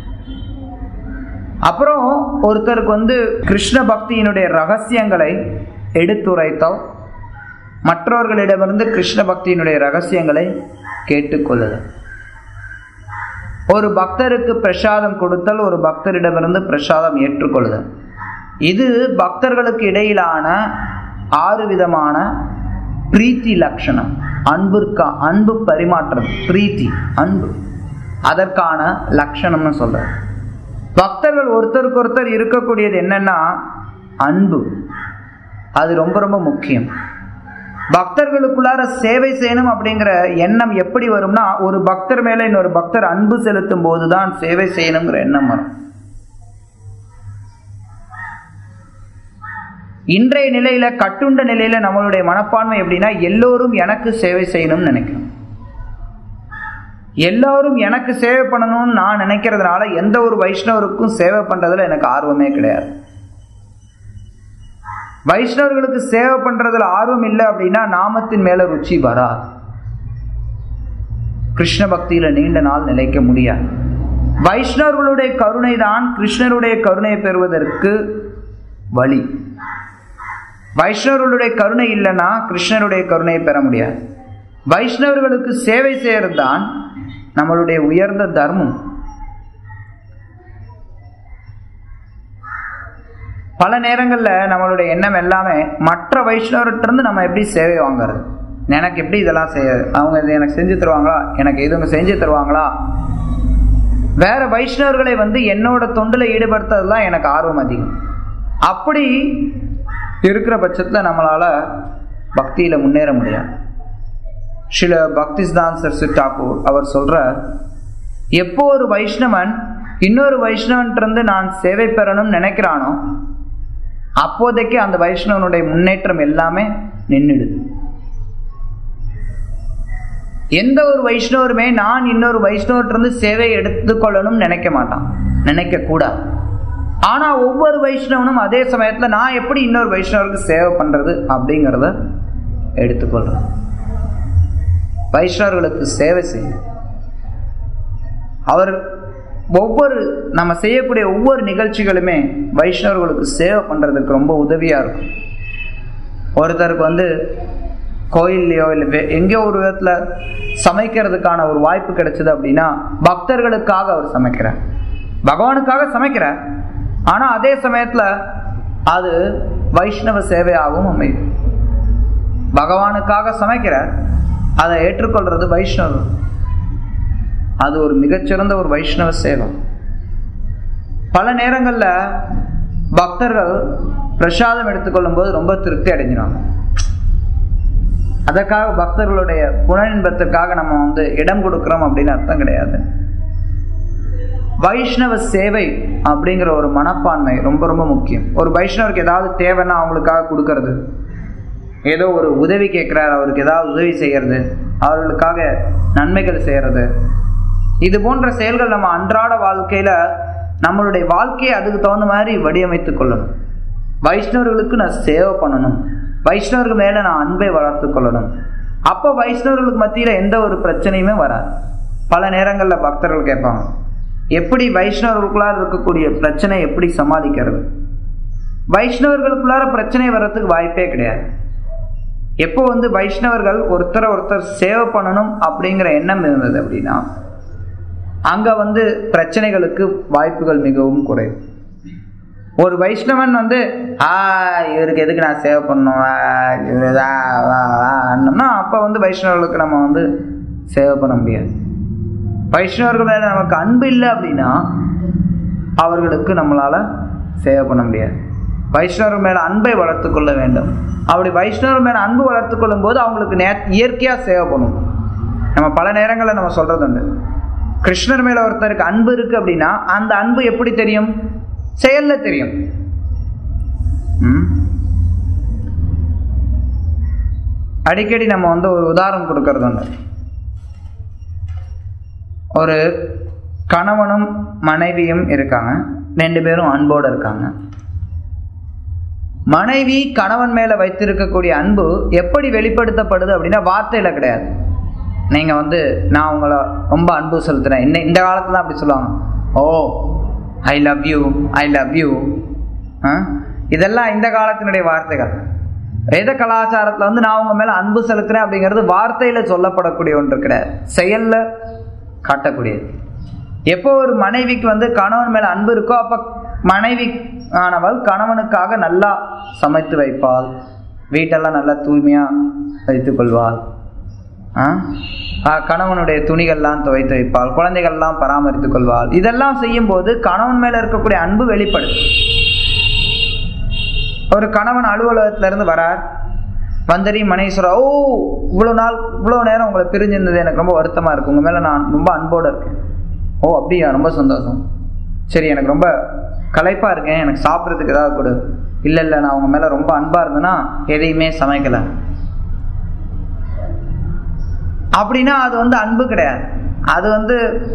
அப்புறம் ஒருத்தருக்கு வந்து கிருஷ்ண பக்தியினுடைய ரகசியங்களை எடுத்துரைத்தல் மற்றவர்களிடமிருந்து கிருஷ்ண பக்தியினுடைய ரகசியங்களை கேட்டுக்கொள்ளுதல் ஒரு பக்தருக்கு பிரசாதம் கொடுத்தல் ஒரு பக்தரிடமிருந்து பிரசாதம் ஏற்றுக்கொள்ளுதல் இது பக்தர்களுக்கு இடையிலான ஆறு விதமான பிரீத்தி லட்சணம் அன்பிற்கா அன்பு பரிமாற்றம் பிரீத்தி அன்பு அதற்கான லட்சணம்னு சொல்ற பக்தர்கள் ஒருத்தருக்கு ஒருத்தர் இருக்கக்கூடியது என்னன்னா அன்பு அது ரொம்ப ரொம்ப முக்கியம் பக்தர்களுக்குள்ளார சேவை செய்யணும் அப்படிங்கிற எண்ணம் எப்படி வரும்னா ஒரு பக்தர் மேல இன்னொரு பக்தர் அன்பு செலுத்தும் போதுதான் சேவை செய்யணுங்கிற எண்ணம் வரும் இன்றைய நிலையில கட்டுண்ட நிலையில நம்மளுடைய மனப்பான்மை எப்படின்னா எல்லோரும் எனக்கு சேவை செய்யணும்னு நினைக்கிறோம் எல்லாரும் எனக்கு சேவை பண்ணணும்னு நான் நினைக்கிறதுனால எந்த ஒரு வைஷ்ணவருக்கும் சேவை பண்றதுல எனக்கு ஆர்வமே கிடையாது வைஷ்ணவர்களுக்கு சேவை பண்றதுல ஆர்வம் இல்லை அப்படின்னா நாமத்தின் மேல ருச்சி வராது கிருஷ்ண பக்தியில நீண்ட நாள் நிலைக்க முடியாது வைஷ்ணவர்களுடைய கருணை தான் கிருஷ்ணருடைய கருணை பெறுவதற்கு வழி வைஷ்ணவர்களுடைய கருணை இல்லைன்னா கிருஷ்ணருடைய கருணையை பெற முடியாது வைஷ்ணவர்களுக்கு சேவை செய்யறது தான் நம்மளுடைய உயர்ந்த தர்மம் பல நேரங்களில் நம்மளுடைய எண்ணம் எல்லாமே மற்ற வைஷ்ணவர்கிட்ட நம்ம எப்படி சேவை வாங்குறது எனக்கு எப்படி இதெல்லாம் செய்ய அவங்க இது எனக்கு செஞ்சு தருவாங்களா எனக்கு இது செஞ்சு தருவாங்களா வேற வைஷ்ணவர்களை வந்து என்னோட தொண்டில் ஈடுபடுத்துறதுலாம் எனக்கு ஆர்வம் அதிகம் அப்படி இருக்கிற பட்சத்தில் நம்மளால பக்தியில் முன்னேற முடியாது சில பக்திஸ்தான் சரஸ்வதி டாக்கூர் அவர் சொல்ற எப்போ ஒரு வைஷ்ணவன் இன்னொரு வைஷ்ணவன்ட்டிருந்து நான் சேவை பெறணும்னு நினைக்கிறானோ அப்போதைக்கு அந்த வைஷ்ணவனுடைய முன்னேற்றம் எல்லாமே நின்றுடுது எந்த ஒரு வைஷ்ணவருமே நான் இன்னொரு வைஷ்ணவர்கிட்ட சேவை எடுத்துக்கொள்ளணும்னு நினைக்க மாட்டான் நினைக்க கூடாது ஆனா ஒவ்வொரு வைஷ்ணவனும் அதே சமயத்துல நான் எப்படி இன்னொரு வைஷ்ணவருக்கு சேவை பண்றது அப்படிங்கிறத எடுத்துக்கொள்றேன் வைஷ்ணவர்களுக்கு சேவை செய்யும் அவர் ஒவ்வொரு நம்ம செய்யக்கூடிய ஒவ்வொரு நிகழ்ச்சிகளுமே வைஷ்ணவர்களுக்கு சேவை பண்றதுக்கு ரொம்ப உதவியா இருக்கும் ஒருத்தருக்கு வந்து கோயில்லையோ இல்லை எங்கேயோ ஒரு விதத்துல சமைக்கிறதுக்கான ஒரு வாய்ப்பு கிடைச்சது அப்படின்னா பக்தர்களுக்காக அவர் சமைக்கிறார் பகவானுக்காக சமைக்கிறார் ஆனா அதே சமயத்துல அது வைஷ்ணவ சேவையாகவும் அமையும் பகவானுக்காக சமைக்கிறார் அதை ஏற்றுக்கொள்றது வைஷ்ணவம் அது ஒரு மிகச்சிறந்த ஒரு வைஷ்ணவ சேவை பல நேரங்கள்ல பக்தர்கள் பிரசாதம் எடுத்துக்கொள்ளும் போது ரொம்ப திருப்தி அடைஞ்சிருவாங்க அதற்காக பக்தர்களுடைய புனரின்பத்திற்காக நம்ம வந்து இடம் கொடுக்கிறோம் அப்படின்னு அர்த்தம் கிடையாது வைஷ்ணவ சேவை அப்படிங்கிற ஒரு மனப்பான்மை ரொம்ப ரொம்ப முக்கியம் ஒரு வைஷ்ணவருக்கு ஏதாவது தேவைன்னா அவங்களுக்காக கொடுக்கறது ஏதோ ஒரு உதவி கேட்குறாரு அவருக்கு ஏதாவது உதவி செய்யறது அவர்களுக்காக நன்மைகள் செய்யறது இது போன்ற செயல்கள் நம்ம அன்றாட வாழ்க்கையில நம்மளுடைய வாழ்க்கையை அதுக்கு தகுந்த மாதிரி வடிவமைத்து கொள்ளணும் வைஷ்ணவர்களுக்கு நான் சேவை பண்ணணும் வைஷ்ணவர்கள் மேல நான் அன்பை வளர்த்து கொள்ளணும் அப்போ வைஷ்ணவர்களுக்கு மத்தியில எந்த ஒரு பிரச்சனையுமே வராது பல நேரங்கள்ல பக்தர்கள் கேட்பாங்க எப்படி வைஷ்ணவர்களுக்குள்ளார இருக்கக்கூடிய பிரச்சனை எப்படி சமாளிக்கிறது வைஷ்ணவர்களுக்குள்ளார பிரச்சனை வர்றதுக்கு வாய்ப்பே கிடையாது எப்போ வந்து வைஷ்ணவர்கள் ஒருத்தரை ஒருத்தர் சேவை பண்ணணும் அப்படிங்கிற எண்ணம் இருந்தது அப்படின்னா அங்க வந்து பிரச்சனைகளுக்கு வாய்ப்புகள் மிகவும் குறைவு ஒரு வைஷ்ணவன் வந்து ஆ இவருக்கு எதுக்கு நான் சேவை பண்ணணும் அண்ணோம்னா அப்போ வந்து வைஷ்ணவர்களுக்கு நம்ம வந்து சேவை பண்ண முடியாது வைஷ்ணவர்கள் மேல நமக்கு அன்பு இல்லை அப்படின்னா அவர்களுக்கு நம்மளால சேவை பண்ண முடியாது வைஷ்ணவர் மேல அன்பை வளர்த்து கொள்ள வேண்டும் அப்படி வைஷ்ணவர் மேல அன்பு வளர்த்து கொள்ளும் போது அவங்களுக்கு நே இயற்கையா சேவை பண்ணணும் நம்ம பல நேரங்களில் நம்ம சொல்றது உண்டு கிருஷ்ணர் மேல ஒருத்தருக்கு அன்பு இருக்கு அப்படின்னா அந்த அன்பு எப்படி தெரியும் செயல்ல தெரியும் ம்? அடிக்கடி நம்ம வந்து ஒரு உதாரணம் கொடுக்கறது உண்டு ஒரு கணவனும் மனைவியும் இருக்காங்க ரெண்டு பேரும் அன்போடு இருக்காங்க மனைவி கணவன் மேல வைத்திருக்கக்கூடிய அன்பு எப்படி வெளிப்படுத்தப்படுது அப்படின்னா வார்த்தையில கிடையாது நீங்க வந்து நான் உங்களை ரொம்ப அன்பு செலுத்துறேன் இன்ன இந்த காலத்துல தான் அப்படி சொல்லுவாங்க oh I love you I love you இதெல்லாம் இந்த காலத்தினுடைய வார்த்தைகள் வேத கலாச்சாரத்துல வந்து நான் உங்க மேல அன்பு செலுத்துறேன் அப்படிங்கிறது வார்த்தையில சொல்லப்படக்கூடிய ஒன்று கிடையாது செயல்ல காட்டக்கூடியது எப்போ ஒரு மனைவிக்கு வந்து கணவன் மேல அன்பு இருக்கோ அப்ப மனைவி ஆனவள் கணவனுக்காக நல்லா சமைத்து வைப்பாள் வீட்டெல்லாம் நல்லா தூய்மையா வைத்துக் கொள்வாள் ஆ? ஆ, கணவனுடைய துணிகள்லாம் துவைத்து வைப்பாள் குழந்தைகள்லாம் பராமரித்துக் கொள்வாள் இதெல்லாம் செய்யும் போது கணவன் மேல இருக்கக்கூடிய அன்பு வெளிப்படும் ஒரு கணவன் அலுவலகத்துல இருந்து வரார் வந்தரி மனைவி சொல்றா ஓ இவ்வளோ நாள் இவ்வளோ நேரம் உங்களை பிரிஞ்சிருந்தது எனக்கு ரொம்ப வருத்தமா இருக்கு உங்க மேல நான் ரொம்ப அன்போட இருக்கேன் ஓ அப்படியா ரொம்ப சந்தோஷம் சரி எனக்கு ரொம்ப களைப்பா இருக்கேன் எனக்கு சாப்பிட்றதுக்கு ஏதாவது கொடு இல்லை இல்லை நான் உங்க மேல ரொம்ப அன்பா இருந்தேன்னா எதையுமே சமைக்கல அப்படின்னா அது வந்து அன்பு கிடையாது அது வந்து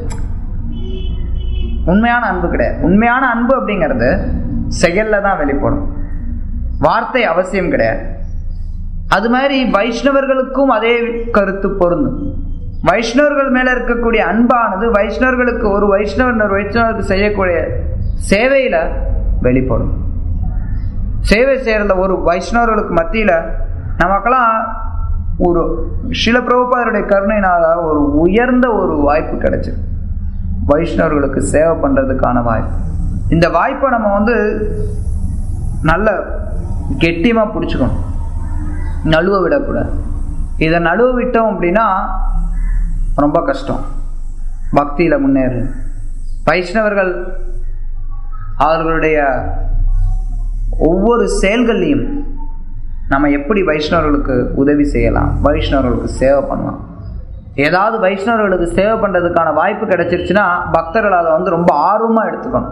உண்மையான அன்பு கிடையாது உண்மையான அன்பு அப்படிங்கிறது செயல்ல தான் வெளிப்படும் வார்த்தை அவசியம் கிடையாது அது மாதிரி வைஷ்ணவர்களுக்கும் அதே கருத்து பொருந்தும் வைஷ்ணவர்கள் மேல இருக்கக்கூடிய அன்பானது வைஷ்ணவர்களுக்கு ஒரு வைஷ்ணவர் ஒரு வைஷ்ணவருக்கு செய்யக்கூடிய சேவையில வெளிப்படும் சேவை செய்யறத ஒரு வைஷ்ணவர்களுக்கு மத்தியில நமக்கெல்லாம் ஒரு சில பிரபுபாதருடைய கருணையினால ஒரு உயர்ந்த ஒரு வாய்ப்பு கிடைச்சது வைஷ்ணவர்களுக்கு சேவை பண்றதுக்கான வாய்ப்பு இந்த வாய்ப்பை நம்ம வந்து நல்ல கெட்டியமா பிடிச்சுக்கணும் நழுவ விடக்கூடாது இதை நழுவ விட்டோம் அப்படின்னா ரொம்ப கஷ்டம் பக்தியில முன்னேறு வைஷ்ணவர்கள் அவர்களுடைய ஒவ்வொரு செயல்கள்லையும் நம்ம எப்படி வைஷ்ணவர்களுக்கு உதவி செய்யலாம் வைஷ்ணவர்களுக்கு சேவை பண்ணலாம் ஏதாவது வைஷ்ணவர்களுக்கு சேவை பண்றதுக்கான வாய்ப்பு கிடைச்சிருச்சுன்னா பக்தர்கள் அதை வந்து ரொம்ப ஆர்வமா எடுத்துக்கணும்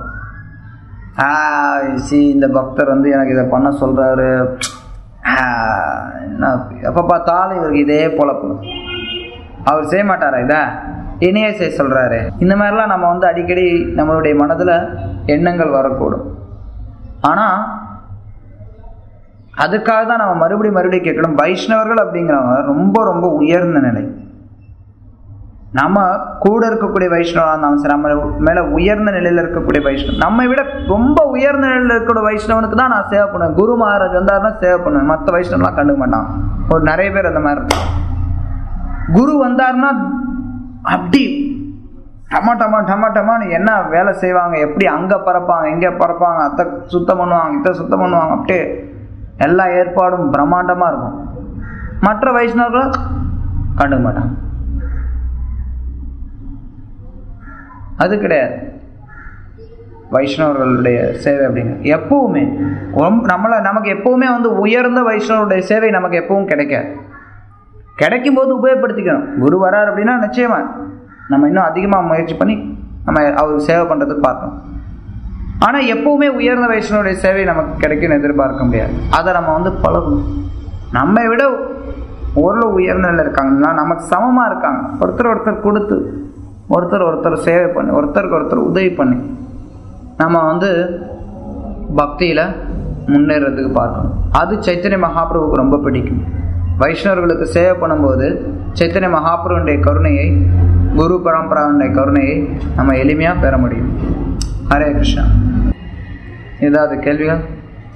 சி இந்த பக்தர் வந்து எனக்கு இதை பண்ண சொல்றாரு ஆ, என்ன எப்போ பார்த்தாலும் இவருக்கு இதே பொழப்பு அவர் செய்ய மாட்டாரா இதை இணைய செய்ய சொல்றாரு இந்த மாதிரிலாம் நம்ம வந்து அடிக்கடி நம்மளுடைய மனதில் எண்ணங்கள் வரக்கூடும் ஆனால் அதுக்காக தான் நம்ம மறுபடியும் மறுபடியும் கேட்கணும் வைஷ்ணவர்கள் அப்படிங்கிறவங்க ரொம்ப ரொம்ப உயர்ந்த நிலை நம்ம கூட இருக்கக்கூடிய வைஷ்ணவா இருந்தாலும் சரி நம்ம மேல உயர்ந்த நிலையில இருக்கக்கூடிய வைஷ்ணவம் நம்மை விட ரொம்ப உயர்ந்த நிலையில இருக்கக்கூடிய வைஷ்ணவனுக்கு தான் நான் சேவை பண்ணுவேன் குரு மகாராஜ் வந்தாருன்னா சேவை பண்ணுவேன் மற்ற வைஷ்ணவெலாம் கண்டுக்க மாட்டான் ஒரு நிறைய பேர் அந்த மாதிரி இருக்காங்க குரு வந்தாருன்னா அப்படி டமா டமா டமா டமான்னு என்ன வேலை செய்வாங்க எப்படி அங்கே பறப்பாங்க இங்கே பறப்பாங்க அத்தை சுத்தம் பண்ணுவாங்க இதை சுத்தம் பண்ணுவாங்க அப்படியே எல்லா ஏற்பாடும் பிரம்மாண்டமாக இருக்கும் மற்ற வைஷ்ணவர்களை கண்டுக்க மாட்டாங்க அது கிடையாது வைஷ்ணவர்களுடைய சேவை அப்படிங்கிறது எப்பவுமே ரொம்ப நம்மளை நமக்கு எப்பவுமே வந்து உயர்ந்த வைஷ்ணவருடைய சேவை நமக்கு எப்பவும் கிடைக்காது கிடைக்கும் போது உபயோகப்படுத்திக்கணும் குரு வரார் அப்படின்னா நிச்சயமா நம்ம இன்னும் அதிகமாக முயற்சி பண்ணி நம்ம அவருக்கு சேவை பண்ணுறதுக்கு பார்க்கணும் ஆனால் எப்பவுமே உயர்ந்த வைஷ்ணவருடைய சேவை நமக்கு கிடைக்கும்னு எதிர்பார்க்க முடியாது அதை நம்ம வந்து பழகணும் நம்மை விட ஓரளவு உயர்ந்த நிலையில் இருக்காங்கன்னா நமக்கு சமமாக இருக்காங்க ஒருத்தர் ஒருத்தர் கொடுத்து ஒருத்தர் ஒருத்தர் சேவை பண்ணி ஒருத்தருக்கு ஒருத்தர் உதவி பண்ணி நம்ம வந்து பக்தியில் முன்னேறதுக்கு பார்க்கணும் அது சைத்தன்ய மகாபிரபுக்கு ரொம்ப பிடிக்கும் வைஷ்ணவர்களுக்கு சேவை பண்ணும்போது சைத்தன்ய மகாபிரபுடைய கருணையை குரு பரம்பராவுடைய கருணையை நம்ம எளிமையாக பெற முடியும் ஹரே கிருஷ்ணா ஏதாவது கேள்விகள்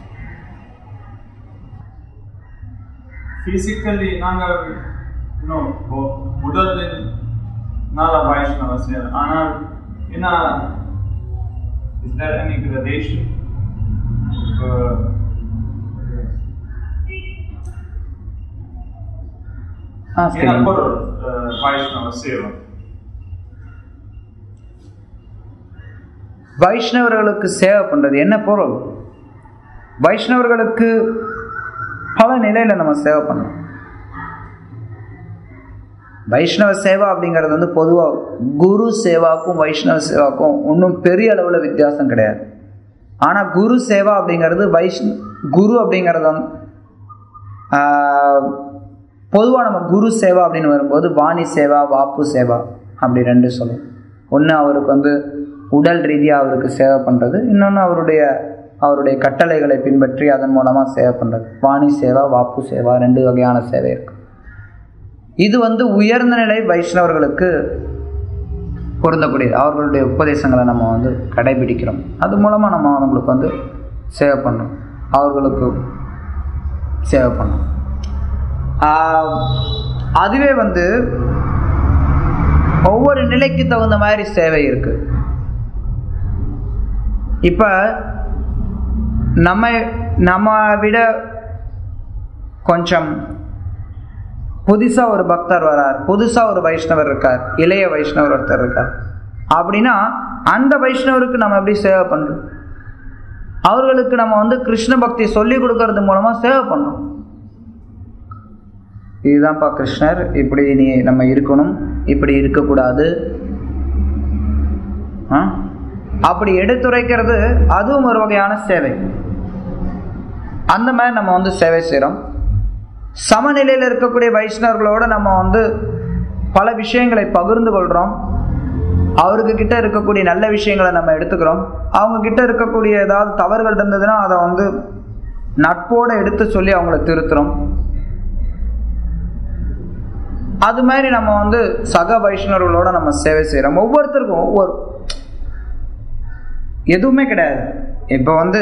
physically நாங்கள் இன்னும் உடலில் நல்ல வைஷ்ணவ சேவை ஆனால் என்ன is there any gradation for ஆ என்ன சரி பொருள் வைஷ்ணவ சேவை வைஷ்ணவர்களுக்கு சேவை பண்ணுறது என்ன பொருள் வைஷ்ணவர்களுக்கு பல நிலையில் நம்ம சேவை பண்ணணும் வைஷ்ணவ சேவா அப்படிங்கிறது வந்து பொதுவாக குரு சேவாக்கும் வைஷ்ணவ சேவாக்கும் ஒன்றும் பெரிய அளவில் வித்தியாசம் கிடையாது ஆனால் குரு சேவா அப்படிங்கிறது வைஷ்ண குரு அப்படிங்கிறது வந்து பொதுவாக நம்ம குரு சேவா அப்படின்னு வரும்போது வாணி சேவா வாப்பு சேவா அப்படி ரெண்டு சொல்லும் ஒன்று அவருக்கு வந்து உடல் ரீதியாக அவருக்கு சேவை பண்ணுறது இன்னொன்று அவருடைய அவருடைய கட்டளைகளை பின்பற்றி அதன் மூலமாக சேவை பண்ணுறது வாணி சேவா வாப்பு சேவா ரெண்டு வகையான சேவை இருக்கு இது வந்து உயர்ந்த நிலை வைஷ்ணவர்களுக்கு பொருந்தக்கூடியது அவர்களுடைய உபதேசங்களை நம்ம வந்து கடைபிடிக்கிறோம் அது மூலமாக நம்ம அவங்களுக்கு வந்து சேவை பண்ணோம் அவர்களுக்கு சேவை பண்ணோம் அதுவே வந்து ஒவ்வொரு நிலைக்கு தகுந்த மாதிரி சேவை இருக்கு இப்போ நம்ம நம்ம விட கொஞ்சம் புதுசாக ஒரு பக்தர் வரார் புதுசாக ஒரு வைஷ்ணவர் இருக்கார் இளைய வைஷ்ணவர் ஒருத்தர் இருக்கார் அப்படின்னா அந்த வைஷ்ணவருக்கு நம்ம எப்படி சேவை பண்ணுறோம் அவர்களுக்கு நம்ம வந்து கிருஷ்ண பக்தி சொல்லி கொடுக்கறது மூலமாக சேவை பண்ணோம் இதுதான்ப்பா கிருஷ்ணர் இப்படி நீ நம்ம இருக்கணும் இப்படி இருக்கக்கூடாது அப்படி எடுத்துரைக்கிறது அதுவும் ஒரு வகையான சேவை அந்த மாதிரி நம்ம வந்து சேவை செய்கிறோம் சமநிலையில் இருக்கக்கூடிய வைஷ்ணவர்களோடு நம்ம வந்து பல விஷயங்களை பகிர்ந்து கொள்கிறோம் அவருக்கு கிட்ட இருக்கக்கூடிய நல்ல விஷயங்களை நம்ம எடுத்துக்கிறோம் அவங்க கிட்ட இருக்கக்கூடிய ஏதாவது தவறுகள் இருந்ததுன்னா அதை வந்து நட்போடு எடுத்து சொல்லி அவங்கள திருத்துறோம் அது மாதிரி நம்ம வந்து சக வைஷ்ணவர்களோட நம்ம சேவை செய்கிறோம் ஒவ்வொருத்தருக்கும் ஒவ்வொரு எதுவுமே கிடையாது இப்போ வந்து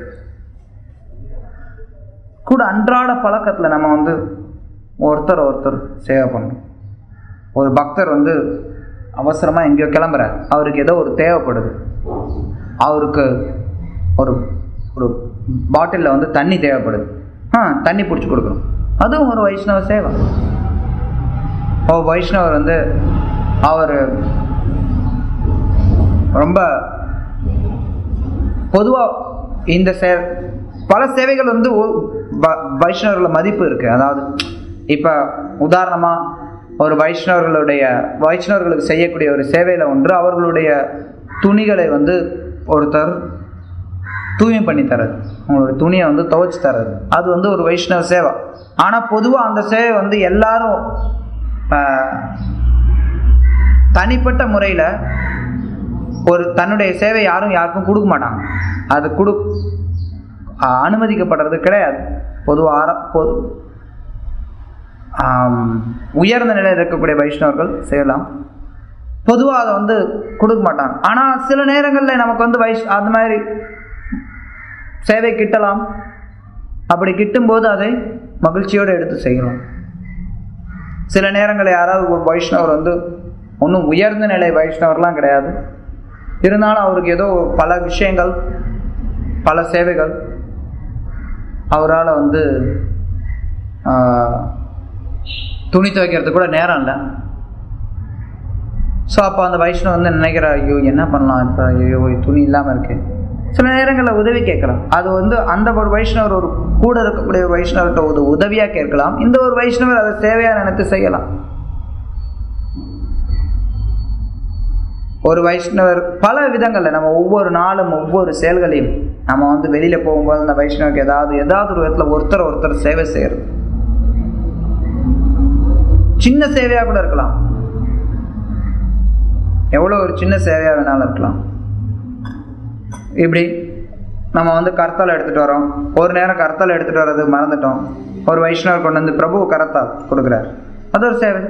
கூட அன்றாட பழக்கத்தில் நம்ம வந்து ஒருத்தர் ஒருத்தர் சேவை பண்ணணும் ஒரு பக்தர் வந்து அவசரமாக எங்கேயோ கிளம்புறார் அவருக்கு ஏதோ ஒரு தேவைப்படுது அவருக்கு ஒரு ஒரு பாட்டிலில் வந்து தண்ணி தேவைப்படுது ஆ தண்ணி பிடிச்சி கொடுக்குறோம் அதுவும் ஒரு வைஷ்ணவ சேவை ஓ வைஷ்ணவர் வந்து அவர் ரொம்ப பொதுவாக இந்த சே பல சேவைகள் வந்து வைஷ்ணவர்கள மதிப்பு இருக்குது அதாவது இப்போ உதாரணமாக ஒரு வைஷ்ணவர்களுடைய வைஷ்ணவர்களுக்கு செய்யக்கூடிய ஒரு சேவையில் ஒன்று அவர்களுடைய துணிகளை வந்து ஒருத்தர் தூய்மை பண்ணி தரது அவங்களோட துணியை வந்து துவைச்சு தரது அது வந்து ஒரு வைஷ்ணவ சேவை ஆனால் பொதுவாக அந்த சேவை வந்து எல்லாரும் தனிப்பட்ட முறையில் ஒரு தன்னுடைய சேவை யாரும் யாருக்கும் கொடுக்க மாட்டாங்க அது கொடு அனுமதிக்கப்படுறது கிடையாது பொதுவாக ஆர பொது உயர்ந்த நிலையில் இருக்கக்கூடிய வைஷ்ணவர்கள் செய்யலாம் பொதுவாக அதை வந்து கொடுக்க மாட்டாங்க ஆனால் சில நேரங்களில் நமக்கு வந்து வைஷ் அந்த மாதிரி சேவை கிட்டலாம் அப்படி கிட்டும்போது அதை மகிழ்ச்சியோடு எடுத்து செய்யலாம் சில நேரங்களில் யாராவது ஒரு வைஷ்ணவர் வந்து ஒன்றும் உயர்ந்த நிலை வைஷ்ணவர்லாம் கிடையாது இருந்தாலும் அவருக்கு ஏதோ பல விஷயங்கள் பல சேவைகள் அவரால் வந்து துணி துவைக்கிறது கூட நேரம் இல்லை ஸோ அப்போ அந்த வைஷ்ணவ் வந்து நினைக்கிறார் ஐயோ என்ன பண்ணலாம் இப்போ ஐயோ துணி இல்லாமல் இருக்கு சில நேரங்களில் உதவி கேட்கலாம் அது வந்து அந்த ஒரு வைஷ்ணவர் ஒரு கூட இருக்கக்கூடிய ஒரு வைஷ்ணவர்கிட்ட ஒரு உதவியாக கேட்கலாம் இந்த ஒரு வைஷ்ணவர் அதை சேவையாக நினைத்து செய்யலாம் ஒரு வைஷ்ணவர் பல விதங்களில் நம்ம ஒவ்வொரு நாளும் ஒவ்வொரு செயல்களையும் நம்ம வந்து வெளியில் போகும்போது அந்த வைஷ்ணவருக்கு ஏதாவது ஏதாவது ஒரு விதத்தில் ஒருத்தர் ஒருத்தர் சேவை செய்கிறது சின்ன சேவையாக கூட இருக்கலாம் எவ்வளோ ஒரு சின்ன சேவையாக வேணாலும் இருக்கலாம் இப்படி நம்ம வந்து கர்த்தால் எடுத்துகிட்டு வரோம் ஒரு நேரம் கர்த்தால் எடுத்துகிட்டு வர்றது மறந்துட்டோம் ஒரு வைஷ்ணவர் கொண்டு வந்து பிரபு கரத்தால் கொடுக்குறார் அது ஒரு சேவை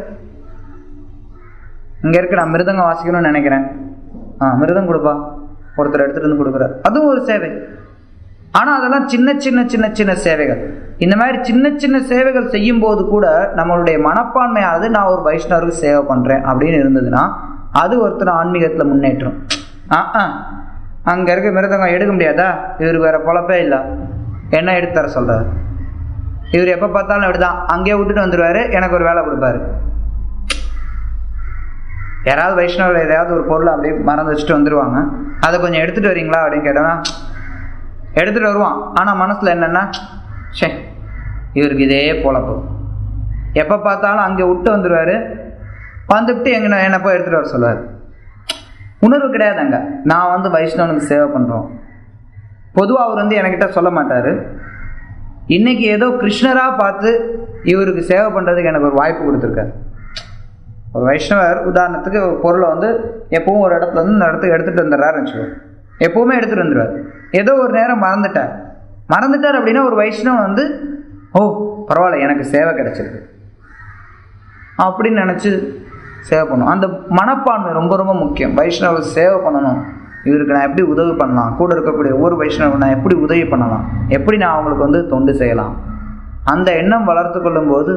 இங்கே இருக்கு நான் மிருதங்கம் வாசிக்கணும்னு நினைக்கிறேன் ஆ மிருதம் கொடுப்பா ஒருத்தர் எடுத்துகிட்டு வந்து கொடுக்குறார் அதுவும் ஒரு சேவை ஆனால் அதெல்லாம் சின்ன சின்ன சின்ன சின்ன சேவைகள் இந்த மாதிரி சின்ன சின்ன சேவைகள் செய்யும் போது கூட நம்மளுடைய மனப்பான்மையானது நான் ஒரு வைஷ்ணவருக்கு சேவை பண்ணுறேன் அப்படின்னு இருந்ததுன்னா அது ஒருத்தர் ஆன்மீகத்தில் முன்னேற்றம் ஆ ஆ அங்கே இருக்க மிருதங்கம் எடுக்க முடியாதா இவருக்கு வேற பொழப்பே இல்லை என்ன எடுத்து தர சொல்கிறார் இவர் எப்போ பார்த்தாலும் இப்படிதான் அங்கேயே விட்டுட்டு வந்துடுவார் எனக்கு ஒரு வேலை கொடுப்பாரு யாராவது வைஷ்ணவர் எதையாவது ஒரு பொருளை அப்படியே மறந்து வச்சுட்டு வந்துடுவாங்க அதை கொஞ்சம் எடுத்துகிட்டு வரீங்களா அப்படின்னு கேட்டோன்னா எடுத்துகிட்டு வருவான் ஆனால் மனசில் என்னென்னா சே இவருக்கு இதே பொழப்பு எப்போ பார்த்தாலும் அங்கே விட்டு வந்துடுவார் வந்துவிட்டு எங்கே என்னை போய் எடுத்துகிட்டு வர சொல்லுவார் உணர்வு கிடையாது அங்கே நான் வந்து வைஷ்ணவனுக்கு சேவை பண்ணுறோம் பொதுவாக அவர் வந்து என்கிட்ட சொல்ல மாட்டார் இன்னைக்கு ஏதோ கிருஷ்ணராக பார்த்து இவருக்கு சேவை பண்ணுறதுக்கு எனக்கு ஒரு வாய்ப்பு கொடுத்துருக்காரு ஒரு வைஷ்ணவர் உதாரணத்துக்கு ஒரு பொருளை வந்து எப்பவும் ஒரு இடத்துல இருந்து இந்த இடத்துக்கு எடுத்துகிட்டு வந்துடுறாருன்னு வச்சுக்கோ எப்பவுமே எடுத்துகிட்டு வந்துடுவார் ஏதோ ஒரு நேரம் மறந்துட்டார் மறந்துட்டார் அப்படின்னா ஒரு வைஷ்ணவன் வந்து ஓ பரவாயில்ல எனக்கு சேவை கிடைச்சிருக்கு அப்படின்னு நினச்சி சேவை பண்ணணும் அந்த மனப்பான்மை ரொம்ப ரொம்ப முக்கியம் வைஷ்ணவர் சேவை பண்ணணும் இவருக்கு நான் எப்படி உதவி பண்ணலாம் கூட இருக்கக்கூடிய ஒவ்வொரு வைஷ்ணவன் நான் எப்படி உதவி பண்ணலாம் எப்படி நான் அவங்களுக்கு வந்து தொண்டு செய்யலாம் அந்த எண்ணம் வளர்த்து கொள்ளும்போது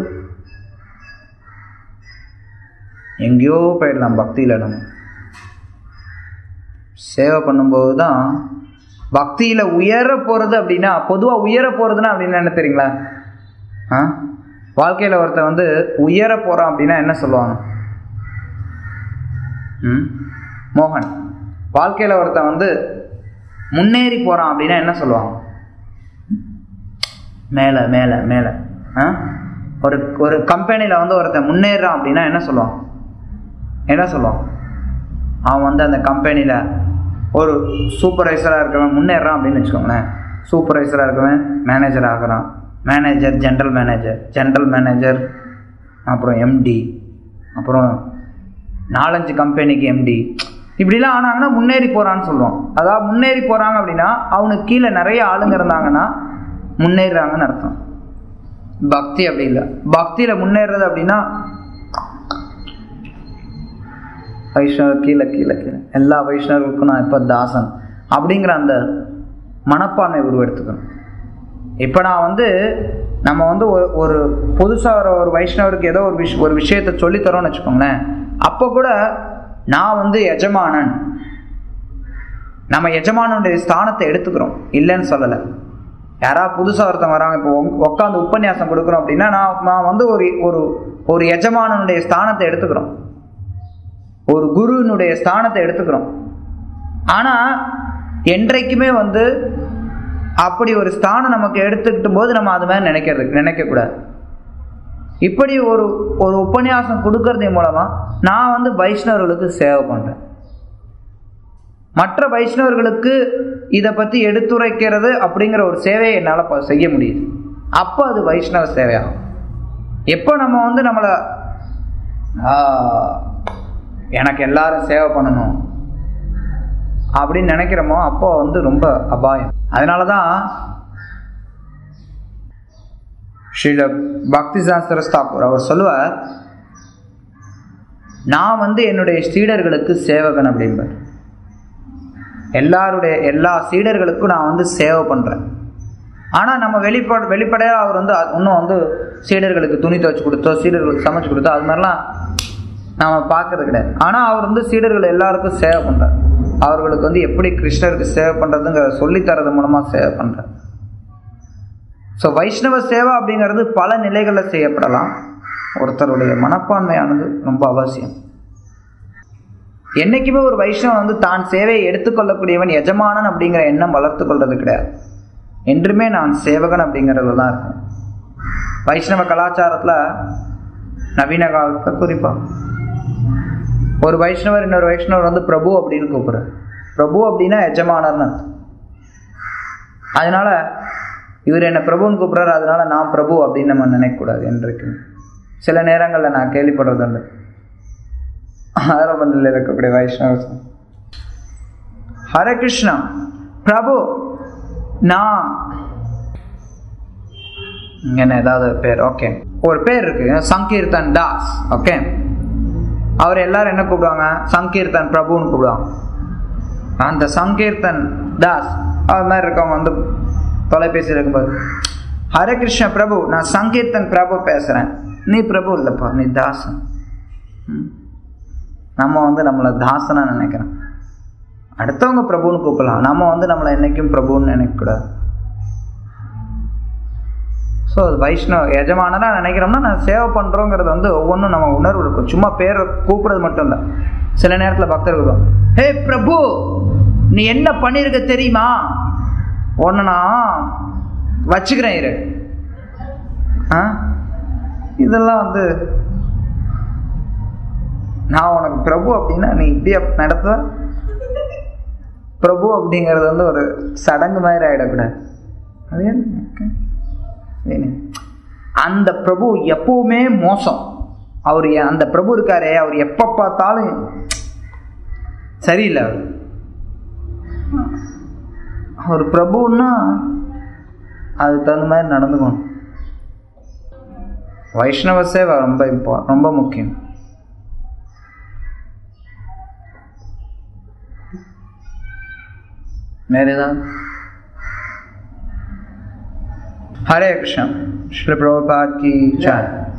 எங்கேயோ போயிடலாம் பக்தியில் நம்ம சேவை பண்ணும்போது தான் பக்தியில் உயர போகிறது அப்படின்னா பொதுவாக உயர போகிறதுனா அப்படின்னு என்ன தெரியுங்களா ஆ வாழ்க்கையில் ஒருத்தன் வந்து உயர போகிறான் அப்படின்னா என்ன சொல்லுவாங்க ம் மோகன் வாழ்க்கையில் ஒருத்தன் வந்து முன்னேறி போகிறான் அப்படின்னா என்ன சொல்லுவாங்க மேலே மேலே மேலே ஆ ஒரு ஒரு கம்பெனியில் வந்து ஒருத்தன் முன்னேறான் அப்படின்னா என்ன சொல்லுவான் என்ன சொல்லுவான் அவன் வந்து அந்த கம்பெனியில் ஒரு சூப்பர்வைசராக இருக்கவன் முன்னேறான் அப்படின்னு வச்சுக்கோங்களேன் சூப்பர்வைசராக இருக்கவன் மேனேஜர் ஆகிறான் manager general manager general manager அப்புறம் எம்டி அப்புறம் நாலஞ்சு கம்பெனிக்கு எம்டி இப்படிலாம் ஆனாங்கன்னா முன்னேறி போகிறான்னு சொல்லுவோம் அதாவது முன்னேறி போகிறாங்க அப்படின்னா அவனுக்கு கீழே நிறைய ஆளுங்க இருந்தாங்கன்னா முன்னேறுறாங்கன்னு அர்த்தம் பக்தி அப்படி இல்லை பக்தியில் முன்னேறது அப்படின்னா வைஷ்ணவர் கீழே கீழே கீழே எல்லா வைஷ்ணவர்களுக்கும் நான் இப்போ தாசன் அப்படிங்கிற அந்த மனப்பான்மை உருவெடுத்துக்கணும் இப்போ நான் வந்து நம்ம வந்து ஒரு ஒரு புதுசாக வர ஒரு வைஷ்ணவருக்கு ஏதோ ஒரு விஷ் ஒரு விஷயத்தை சொல்லித்தரோன்னு வச்சுக்கோங்களேன் அப்போ கூட நான் வந்து எஜமானன் நம்ம எஜமானுடைய ஸ்தானத்தை எடுத்துக்கிறோம் இல்லைன்னு சொல்லலை யாராவது புதுசாக ஒருத்தவங்க வராங்க இப்போ உட்காந்து உபன்யாசம் கொடுக்குறோம் அப்படின்னா நான் நான் வந்து ஒரு ஒரு ஒரு எஜமானனுடைய ஸ்தானத்தை எடுத்துக்கிறோம் ஒரு குருவினுடைய ஸ்தானத்தை எடுத்துக்கிறோம் ஆனால் என்றைக்குமே வந்து அப்படி ஒரு ஸ்தானம் நமக்கு எடுத்துக்கிட்ட போது நம்ம அது மாதிரி நினைக்கிறது நினைக்கக்கூடாது இப்படி ஒரு ஒரு உபன்யாசம் கொடுக்கறது மூலமாக நான் வந்து வைஷ்ணவர்களுக்கு சேவை பண்ணுறேன் மற்ற வைஷ்ணவர்களுக்கு இதை பற்றி எடுத்துரைக்கிறது அப்படிங்கிற ஒரு சேவையை என்னால் செய்ய முடியுது அப்போ அது வைஷ்ணவ சேவையாகும் எப்போ நம்ம வந்து நம்மளை எனக்கு எல்லாரும் சேவை பண்ணணும் அப்படின்னு நினைக்கிறோமோ அப்போ வந்து ரொம்ப அபாயம் அதனால தான் ஸ்ரீல பக்தி சாஸ்திர ஸ்தாபூர் அவர் சொல்லுவார் நான் வந்து என்னுடைய சீடர்களுக்கு சேவகன் அப்படிம்பார் எல்லாருடைய எல்லா சீடர்களுக்கும் நான் வந்து சேவை பண்ணுறேன் ஆனால் நம்ம வெளிப்பட வெளிப்படையாக அவர் வந்து இன்னும் வந்து சீடர்களுக்கு துணி துவச்சி கொடுத்தோ சீடர்களுக்கு சமைச்சு கொடுத்தோ அது மாதிரிலாம் நாம் பார்க்கறது கிடையாது ஆனால் அவர் வந்து சீடர்கள் எல்லாருக்கும் சேவை பண்ணுறார் அவர்களுக்கு வந்து எப்படி கிருஷ்ணருக்கு சேவை பண்ணுறதுங்கிறத சொல்லித்தரது மூலமாக சேவை பண்ணுறார் ஸோ வைஷ்ணவ சேவை அப்படிங்கிறது பல நிலைகளில் செய்யப்படலாம் ஒருத்தருடைய மனப்பான்மையானது ரொம்ப அவசியம் என்றைக்குமே ஒரு வைஷ்ணவன் வந்து தான் சேவையை எடுத்துக்கொள்ளக்கூடியவன் எஜமானன் அப்படிங்கிற எண்ணம் வளர்த்து கொள்வது கிடையாது என்றுமே நான் சேவகன் அப்படிங்கிறதுல தான் இருக்கும் வைஷ்ணவ கலாச்சாரத்தில் நவீன காலத்தில் குறிப்பாக ஒரு வைஷ்ணவர் இன்னொரு வைஷ்ணவர் வந்து பிரபு அப்படின்னு கூப்பிடுறார் பிரபு அப்படின்னா எஜமானர்னு அர்த்தம் அதனால இவர் என்னை பிரபுன்னு கூப்பிட்றாரு அதனால நான் பிரபு அப்படின்னு நம்ம நினைக்கக்கூடாது என்றைக்கு சில நேரங்களில் நான் கேள்விப்படுறது உண்டு ஆரம்பத்தில் இருக்கக்கூடிய வைஷ்ணவ ஹரே கிருஷ்ணா பிரபு நான் என்ன ஏதாவது பேர் ஓகே ஒரு பேர் இருக்கு சங்கீர்த்தன் தாஸ் ஓகே அவர் எல்லாரும் என்ன கூப்பிடுவாங்க சங்கீர்த்தன் பிரபுன்னு கூப்பிடுவாங்க அந்த சங்கீர்த்தன் தாஸ் அது மாதிரி இருக்கவங்க வந்து தொலைபேசியில் இருக்கும்போது ஹரே கிருஷ்ண பிரபு நான் சங்கீர்த்தன் பிரபு பேசுகிறேன் நீ பிரபு இல்லைப்பா நீ தாசன் நம்ம வந்து நம்மளை தாசனா நினைக்கிறோம் அடுத்தவங்க பிரபுன்னு கூப்பிடலாம் நம்ம வந்து நம்மளை என்னைக்கும் பிரபுன்னு நினைக்கக்கூடாது ஸோ அது வைஷ்ணவ எஜமானலாம் நினைக்கிறோம்னா நான் சேவை பண்ணுறோங்கிறது வந்து ஒவ்வொன்றும் நம்ம உணர்வு இருக்கும் சும்மா பேரை கூப்பிடுறது மட்டும் இல்லை சில நேரத்தில் பக்தர்கள் ஹே பிரபு நீ என்ன பண்ணியிருக்க தெரியுமா ஒன்று நான் வச்சுக்கிறேன் இரு ஆ இதெல்லாம் வந்து நான் உனக்கு பிரபு அப்படின்னா நீ இப்படியா நடத்துவ பிரபு அப்படிங்கிறது வந்து ஒரு சடங்கு மாதிரி ஆகிடக்கூடாது அது ஏன்? Okay. சரி. அந்த பிரபு எப்பவுமே மோசம் அவர் எ- அந்த பிரபு இருக்காரே அவர் எப்போ பார்த்தாலும் சரியில்லை அவர் அவர் பிரபுன்னா அதுக்கு தகுந்த மாதிரி நடந்துக்கணும் வைஷ்ணவ சேவை ரொம்ப இப்போ ரொம்ப முக்கியம் வேற ஏதாவது हरे कृष्ण श्री प्रभुपाद की जय